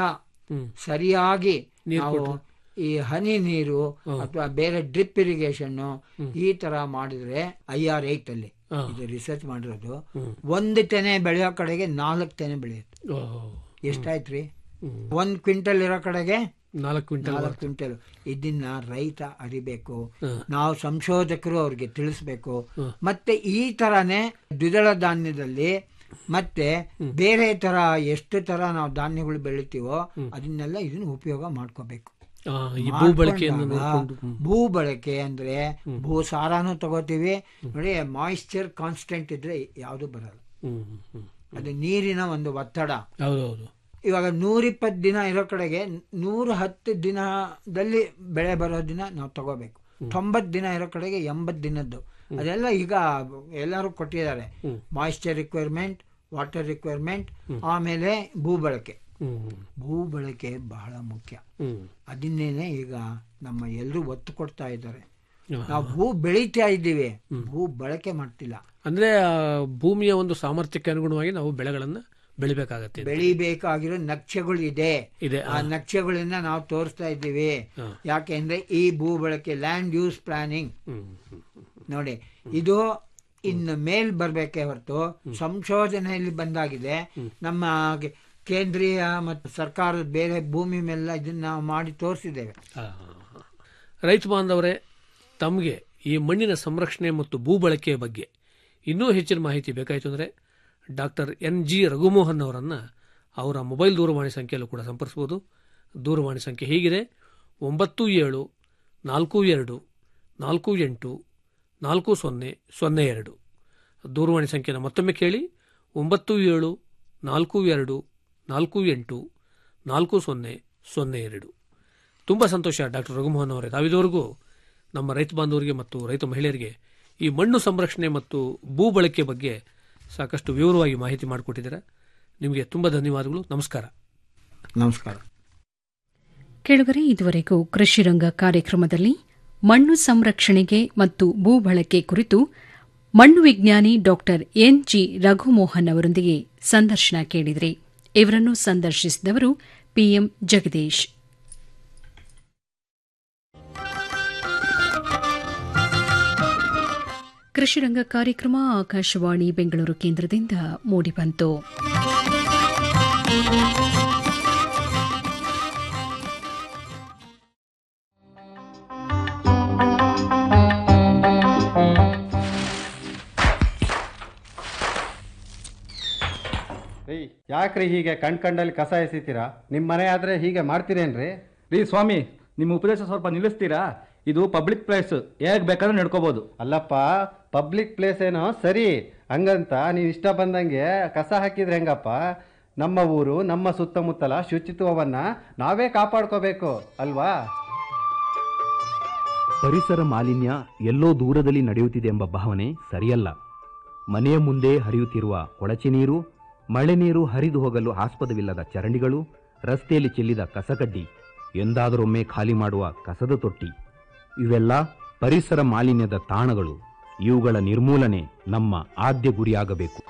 ಸರಿಯಾಗಿ ನಾವು ಈ ಹನಿ ನೀರು ಅಥವಾ ಬೇರೆ ಡ್ರಿಪ್ ಇರಿಗೇಷನ್ ಈ ತರ ಮಾಡಿದ್ರೆ ಐ ಆರ್ ಏಟ್ ಅಲ್ಲಿ ಹಾ. ಇದು ರಿಸರ್ಚ್ ಮಾಡಿರೋದು ಒಂದು ತೆನೆ ಬೆಳೆಯೋ ಕಡೆಗೆ ನಾಲ್ಕು ತೆನೆ ಬೆಳೆಯುತ್ತೆ ಓಹೋ ಎಷ್ಟಾಯ್ತ್ರಿ ಒಂದ್ ಕ್ವಿಂಟಲ್ ಇರೋ ಕಡೆಗೆ ನಾಲ್ಕು ಕ್ವಿಂಟಲ್ ನಾಲ್ಕು ಕ್ವಿಂಟಲ್ ಇದನ್ನ ರೈತ ಅರಿಬೇಕು ನಾವು ಸಂಶೋಧಕರು ಅವ್ರಿಗೆ ತಿಳಿಸ್ಬೇಕು ಮತ್ತೆ ಈ ತರನೇ ದ್ವಿದಳ ಧಾನ್ಯದಲ್ಲಿ ಮತ್ತೆ ಬೇರೆ ತರ ಎಷ್ಟು ತರ ನಾವು ಧಾನ್ಯಗಳು ಬೆಳಿತೀವೋ ಅದನ್ನೆಲ್ಲ ಇದನ್ನ ಉಪಯೋಗ ಮಾಡ್ಕೋಬೇಕು ಆ, ಈ ಭೂ ಬಳಕೆಯನ್ನು ಮಾಡ್ಕೊಂಡಾಗ ನೋಡ್ಕೊಂಡು ಹ್ಮ್. ಭೂ ಬಳಕೆ ಅಂದ್ರೆ ಭೂ ಸಾರಾನು ತಗೋತೀವಿ ನೋಡಿ ಮಾಯಿಶ್ಚರ್ ಕಾನ್ಸ್ಟೆಂಟ್ ಇದ್ರೆ ಯಾವುದು ಬರಲ್ಲ ಹ್ಮ್ ಹ್ಮ್ ಅದು ನೀರಿನ ಒಂದು ಒತ್ತಡ ಹೌದು ಹೌದು ಇವಾಗ ನೂರಿಪ್ಪತ್ತು ದಿನ ಇರೋ ಕಡೆಗೆ ನೂರ ಹತ್ತು ದಿನದಲ್ಲಿ ಬೆಳೆ ಬರೋ ದಿನ ನಾವು ತಗೋಬೇಕು ತೊಂಬತ್ತು ದಿನ ಇರೋ ಕಡೆಗೆ ಎಂಬತ್ತು ದಿನದ್ದು ಅದೆಲ್ಲ ಈಗ ಎಲ್ಲರೂ ಕೊಟ್ಟಿದ್ದಾರೆ ಮಾಯಿಶ್ಚರ್ ರಿಕ್ವೈರ್ಮೆಂಟ್ ವಾಟರ್ ರಿಕ್ವೈರ್ಮೆಂಟ್ ಆಮೇಲೆ ಭೂ ಬಳಕೆ ಹ್ಮ್ ಭೂ ಬಳಕೆ ಬಹಳ ಮುಖ್ಯ ಹ್ಮ್ ಅದನ್ನೇನೆ ಈಗ ನಮ್ಮ ಎಲ್ಲರೂ ಒತ್ತು ಕೊಡ್ತಾ ಇದ್ದಾರೆ ಹಾ. ನಾವು ಭೂ ಬೆಳೀತಾ ಇದ್ದೀವಿ ಭೂ ಬಳಕೆ ಮಾಡ್ತಿಲ್ಲ ಅಂದ್ರೆ ಆ, ಭೂಮಿಯ ಒಂದು ಸಾಮರ್ಥ್ಯಕ್ಕೆ ಅನುಗುಣವಾಗಿ ನಾವು ಬೆಳೆಗಳನ್ನ ಬೆಳಿಬೇಕಾಗತ್ತೆ ಬೆಳಿಬೇಕಾಗಿರೋ ನಕ್ಷೆಗಳು ಇದೆ ಇದೆ ಆ ನಕ್ಷೆಗಳನ್ನ ನಾವು ತೋರಿಸ್ತಾ ಇದ್ದೀವಿ ಯಾಕೆಂದ್ರೆ ಈ ಭೂ ಬಳಕೆ ಲ್ಯಾಂಡ್ ಯೂಸ್ ಪ್ಲಾನಿಂಗ್ ಹ್ಮ್ ಹ್ಮ್ ನೋಡಿ ಇದು ಇನ್ನು ಮೇಲ್ ಬರ್ಬೇಕೇ ಹೊರತು ಸಂಶೋಧನೆಯಲ್ಲಿ ಬಂದಾಗಿದೆ ನಮ್ಮ ಗೆ- ಕೇಂದ್ರೀಯ ಮತ್ತು ಸರ್ಕಾರದ ಬೇರೆ ಭೂಮಿ ಮೇಲೆಲ್ಲ ಇದನ್ನ ನಾವು ಮಾಡಿ ತೋರಿಸಿದ್ದೇವೆ ಆ, ರೈತ ಬಾಂಧವರೇ ತಮಗೆ ಈ ಮಣ್ಣಿನ ಸಂರಕ್ಷಣೆ ಮತ್ತು ಭೂ ಬಳಕೆಯ ಬಗ್ಗೆ ಇನ್ನೂ ಹೆಚ್ಚಿನ ಮಾಹಿತಿ ಬೇಕಾಯಿತು ಅಂದರೆ ಡಾಕ್ಟರ್ ಎನ್ ಜಿ ರಘುಮೋಹನ್ ಅವರನ್ನು ಅವರ ಮೊಬೈಲ್ ದೂರವಾಣಿ ಸಂಖ್ಯೆಯಲ್ಲೂ ಕೂಡ ಸಂಪರ್ಸ್ಬೋದು ದೂರವಾಣಿ ಸಂಖ್ಯೆ ಹೀಗಿದೆ ಒಂಬತ್ತು ಏಳು ನಾಲ್ಕು ಎರಡು ನಾಲ್ಕು ಎಂಟು ನಾಲ್ಕು ಸೊನ್ನೆ ಸೊನ್ನೆ ಎರಡು ದೂರವಾಣಿ ಸಂಖ್ಯೆನ ಮತ್ತೊಮ್ಮೆ ಕೇಳಿ ಒಂಬತ್ತು ಏಳು ನಾಲ್ಕು ಎರಡು ನಾಲ್ಕು ಎಂಟು ನಾಲ್ಕು ಸೊನ್ನೆ ಸೊನ್ನೆ ಎರಡು ತುಂಬ ಸಂತೋಷ ಡಾಕ್ಟರ್ ರಘುಮೋಹನ್ ಅವರೇ ತಾವಿದವರೆಗೂ ನಮ್ಮ ರೈತ ಬಾಂಧವರಿಗೆ ಮತ್ತು ರೈತ ಮಹಿಳೆಯರಿಗೆ ಈ ಮಣ್ಣು ಸಂರಕ್ಷಣೆ ಮತ್ತು ಭೂ ಬಳಕೆ ಬಗ್ಗೆ ಸಾಕಷ್ಟು ವಿವರವಾಗಿ ಮಾಹಿತಿ ಮಾಡಿಕೊಟ್ಟಿದ್ದೀರಾ ನಿಮಗೆ ತುಂಬ ಧನ್ಯವಾದಗಳು ನಮಸ್ಕಾರ ನಮಸ್ಕಾರ ಕೆಳಗರೆ ಇದುವರೆಗೂ ಕೃಷಿ ರಂಗ ಕಾರ್ಯಕ್ರಮದಲ್ಲಿ ಮಣ್ಣು ಸಂರಕ್ಷಣೆಗೆ ಮತ್ತು ಭೂ ಬಳಕೆ ಕುರಿತು ಮಣ್ಣು ವಿಜ್ಞಾನಿ ಡಾಕ್ಟರ್ ಎನ್ ಜಿ ರಘುಮೋಹನ್ ಅವರೊಂದಿಗೆ ಸಂದರ್ಶನ ಕೇಳಿದ್ರಿ ಇವರನ್ನು ಸಂದರ್ಶಿಸಿದವರು ಪಿಎಂ ಜಗದೀಶ್ ಕೃಷಿರಂಗ ಕಾರ್ಯಕ್ರಮ ಆಕಾಶವಾಣಿ ಬೆಂಗಳೂರು ಕೇಂದ್ರದಿಂದ ಮೂಡಿಬಂತು ಏಯ್ ಯಾಕ್ರಿ ಹೀಗೆ ಕಣ್ ಕಂಡಲ್ಲಿ ಕಸ ಎಸಿತೀರಾ ನಿಮ್ಮ ಮನೆ ಆದ್ರೆ ಹೀಗೆ ಮಾಡ್ತೀರೇನ್ರಿ ರೀ ಸ್ವಾಮಿ ನಿಮ್ಮ ಉಪದೇಶ ಸ್ವಲ್ಪ ನಿಲ್ಲಿಸ್ತೀರಾ ಇದು ಪಬ್ಲಿಕ್ ಪ್ಲೇಸ್ ಹೇಗ್ ಬೇಕಾದ್ರೂ ನಡ್ಕೋಬಹುದು ಅಲ್ಲಪ್ಪ ಪಬ್ಲಿಕ್ ಪ್ಲೇಸ್ ಏನೋ ಸರಿ ಹಂಗಂತ ನೀವು ಇಷ್ಟ ಬಂದಂಗೆ ಕಸ ಹಾಕಿದ್ರೆ ಹೆಂಗಪ್ಪ ನಮ್ಮ ಊರು ನಮ್ಮ ಸುತ್ತಮುತ್ತಲ ಶುಚಿತ್ವವನ್ನ ನಾವೇ ಕಾಪಾಡ್ಕೋಬೇಕು ಅಲ್ವಾ ಪರಿಸರ ಮಾಲಿನ್ಯ ಎಲ್ಲೋ ದೂರದಲ್ಲಿ ನಡೆಯುತ್ತಿದೆ ಎಂಬ ಭಾವನೆ ಸರಿಯಲ್ಲ ಮನೆಯ ಮುಂದೆ ಹರಿಯುತ್ತಿರುವ ಕೊಳಚೆ ನೀರು ಮಳೆ ನೀರು ಹರಿದು ಹೋಗಲು ಆಸ್ಪದವಿಲ್ಲದ ಚರಂಡಿಗಳು ರಸ್ತೆಯಲ್ಲಿ ಚೆಲ್ಲಿದ ಕಸಕಡ್ಡಿ ಎಂದಾದರೊಮ್ಮೆ ಖಾಲಿ ಮಾಡುವ ಕಸದ ತೊಟ್ಟಿ ಇವೆಲ್ಲ ಪರಿಸರ ಮಾಲಿನ್ಯದ ತಾಣಗಳು ಇವುಗಳ ನಿರ್ಮೂಲನೆ ನಮ್ಮ ಆದ್ಯ ಗುರಿಯಾಗಬೇಕು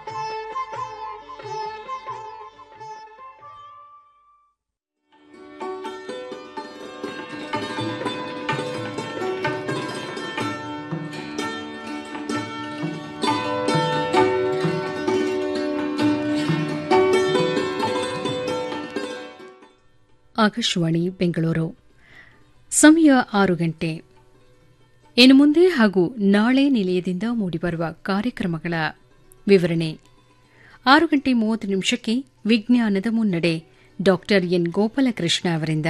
ಆಕಾಶವಾಣಿ ಬೆಂಗಳೂರು ಸಮಯ ಆರು ಗಂಟೆ ಇನ್ನು ಮುಂದೆ ಹಾಗೂ ನಾಳೆ ನಿಲಯದಿಂದ ಮೂಡಿಬರುವ ಕಾರ್ಯಕ್ರಮಗಳ ವಿವರಣೆ ಆರು ಗಂಟೆ ಮೂವತ್ತು ನಿಮಿಷಕ್ಕೆ ವಿಜ್ಞಾನದ ಮುನ್ನಡೆ ಡಾಕ್ಟರ್ ಎನ್ ಗೋಪಾಲಕೃಷ್ಣ ಅವರಿಂದ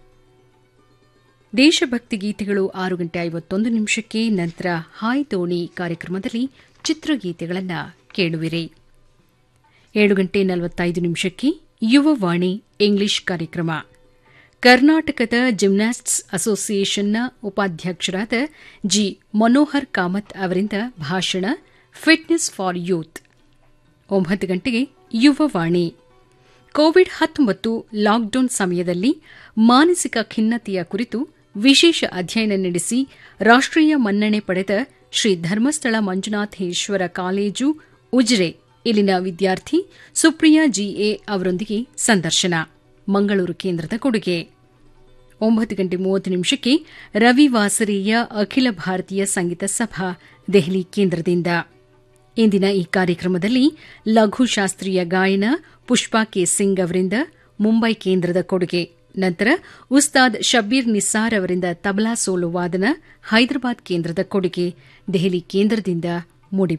ದೇಶಭಕ್ತಿ ಗೀತೆಗಳು ಆರು ಗಂಟೆ ಐವತ್ತೊಂದು ನಿಮಿಷಕ್ಕೆ ನಂತರ ಹಾಯ್ ದೋಣಿ ಕಾರ್ಯಕ್ರಮದಲ್ಲಿ ಚಿತ್ರಗೀತೆಗಳನ್ನು ಕೇಳುವಿರಿ ಏಳು ಗಂಟೆ ನಲವತ್ತೈದು ನಿಮಿಷಕ್ಕೆ ಯುವವಾಣಿ ಇಂಗ್ಲಿಷ್ ಕಾರ್ಯಕ್ರಮ ಕರ್ನಾಟಕದ ಜಿಮ್ನಾಸ್ಟ್ಸ್ ಅಸೋಸಿಯೇಷನ್ನ ಉಪಾಧ್ಯಕ್ಷರಾದ ಜಿ ಮನೋಹರ್ ಕಾಮತ್ ಅವರಿಂದ ಭಾಷಣ ಫಿಟ್ನೆಸ್ ಫಾರ್ ಯೂತ್ ಒಂಬತ್ತು ಗಂಟೆಗೆ ಯುವವಾಣಿ ಕೋವಿಡ್ ಹತ್ತೊಂಬತ್ತು ಲಾಕ್ಡೌನ್ ಸಮಯದಲ್ಲಿ ಮಾನಸಿಕ ಖಿನ್ನತೆಯ ಕುರಿತು ವಿಶೇಷ ಅಧ್ಯಯನ ನಡೆಸಿ ರಾಷ್ಟೀಯ ಮನ್ನಣೆ ಪಡೆದ ಶ್ರೀ ಧರ್ಮಸ್ಥಳ ಮಂಜುನಾಥೇಶ್ವರ ಕಾಲೇಜು ಉಜಿರೆ ಇಲ್ಲಿನ ವಿದ್ಯಾರ್ಥಿ ಸುಪ್ರಿಯಾ ಜಿಎ ಅವರೊಂದಿಗೆ ಸಂದರ್ಶನ ಮಂಗಳೂರು ಕೇಂದ್ರದ ಕೊಡುಗೆ ಒಂಬತ್ತು ಗಂಟೆ ಮೂವತ್ತು ನಿಮಿಷಕ್ಕೆ ರವಿವಾಸರಿಯ ಅಖಿಲ ಭಾರತೀಯ ಸಂಗೀತ ಸಭಾ ದೆಹಲಿ ಕೇಂದ್ರದಿಂದ ಇಂದಿನ ಈ ಕಾರ್ಯಕ್ರಮದಲ್ಲಿ ಲಘು ಶಾಸ್ತ್ರೀಯ ಗಾಯನ ಪುಷ್ಪಾ ಕೆ ಸಿಂಗ್ ಅವರಿಂದ ಮುಂಬೈ ಕೇಂದ್ರದ ಕೊಡುಗೆ ನಂತರ ಉಸ್ತಾದ್ ಶಬ್ಬೀರ್ ನಿಸ್ಸಾರ್ ಅವರಿಂದ ತಬಲಾ ಸೋಲು ವಾದನ ಹೈದರಾಬಾದ್ ಕೇಂದ್ರದ ಕೊಡುಗೆ ದೆಹಲಿ ಕೇಂದ್ರದಿಂದ ಮೂಡಿ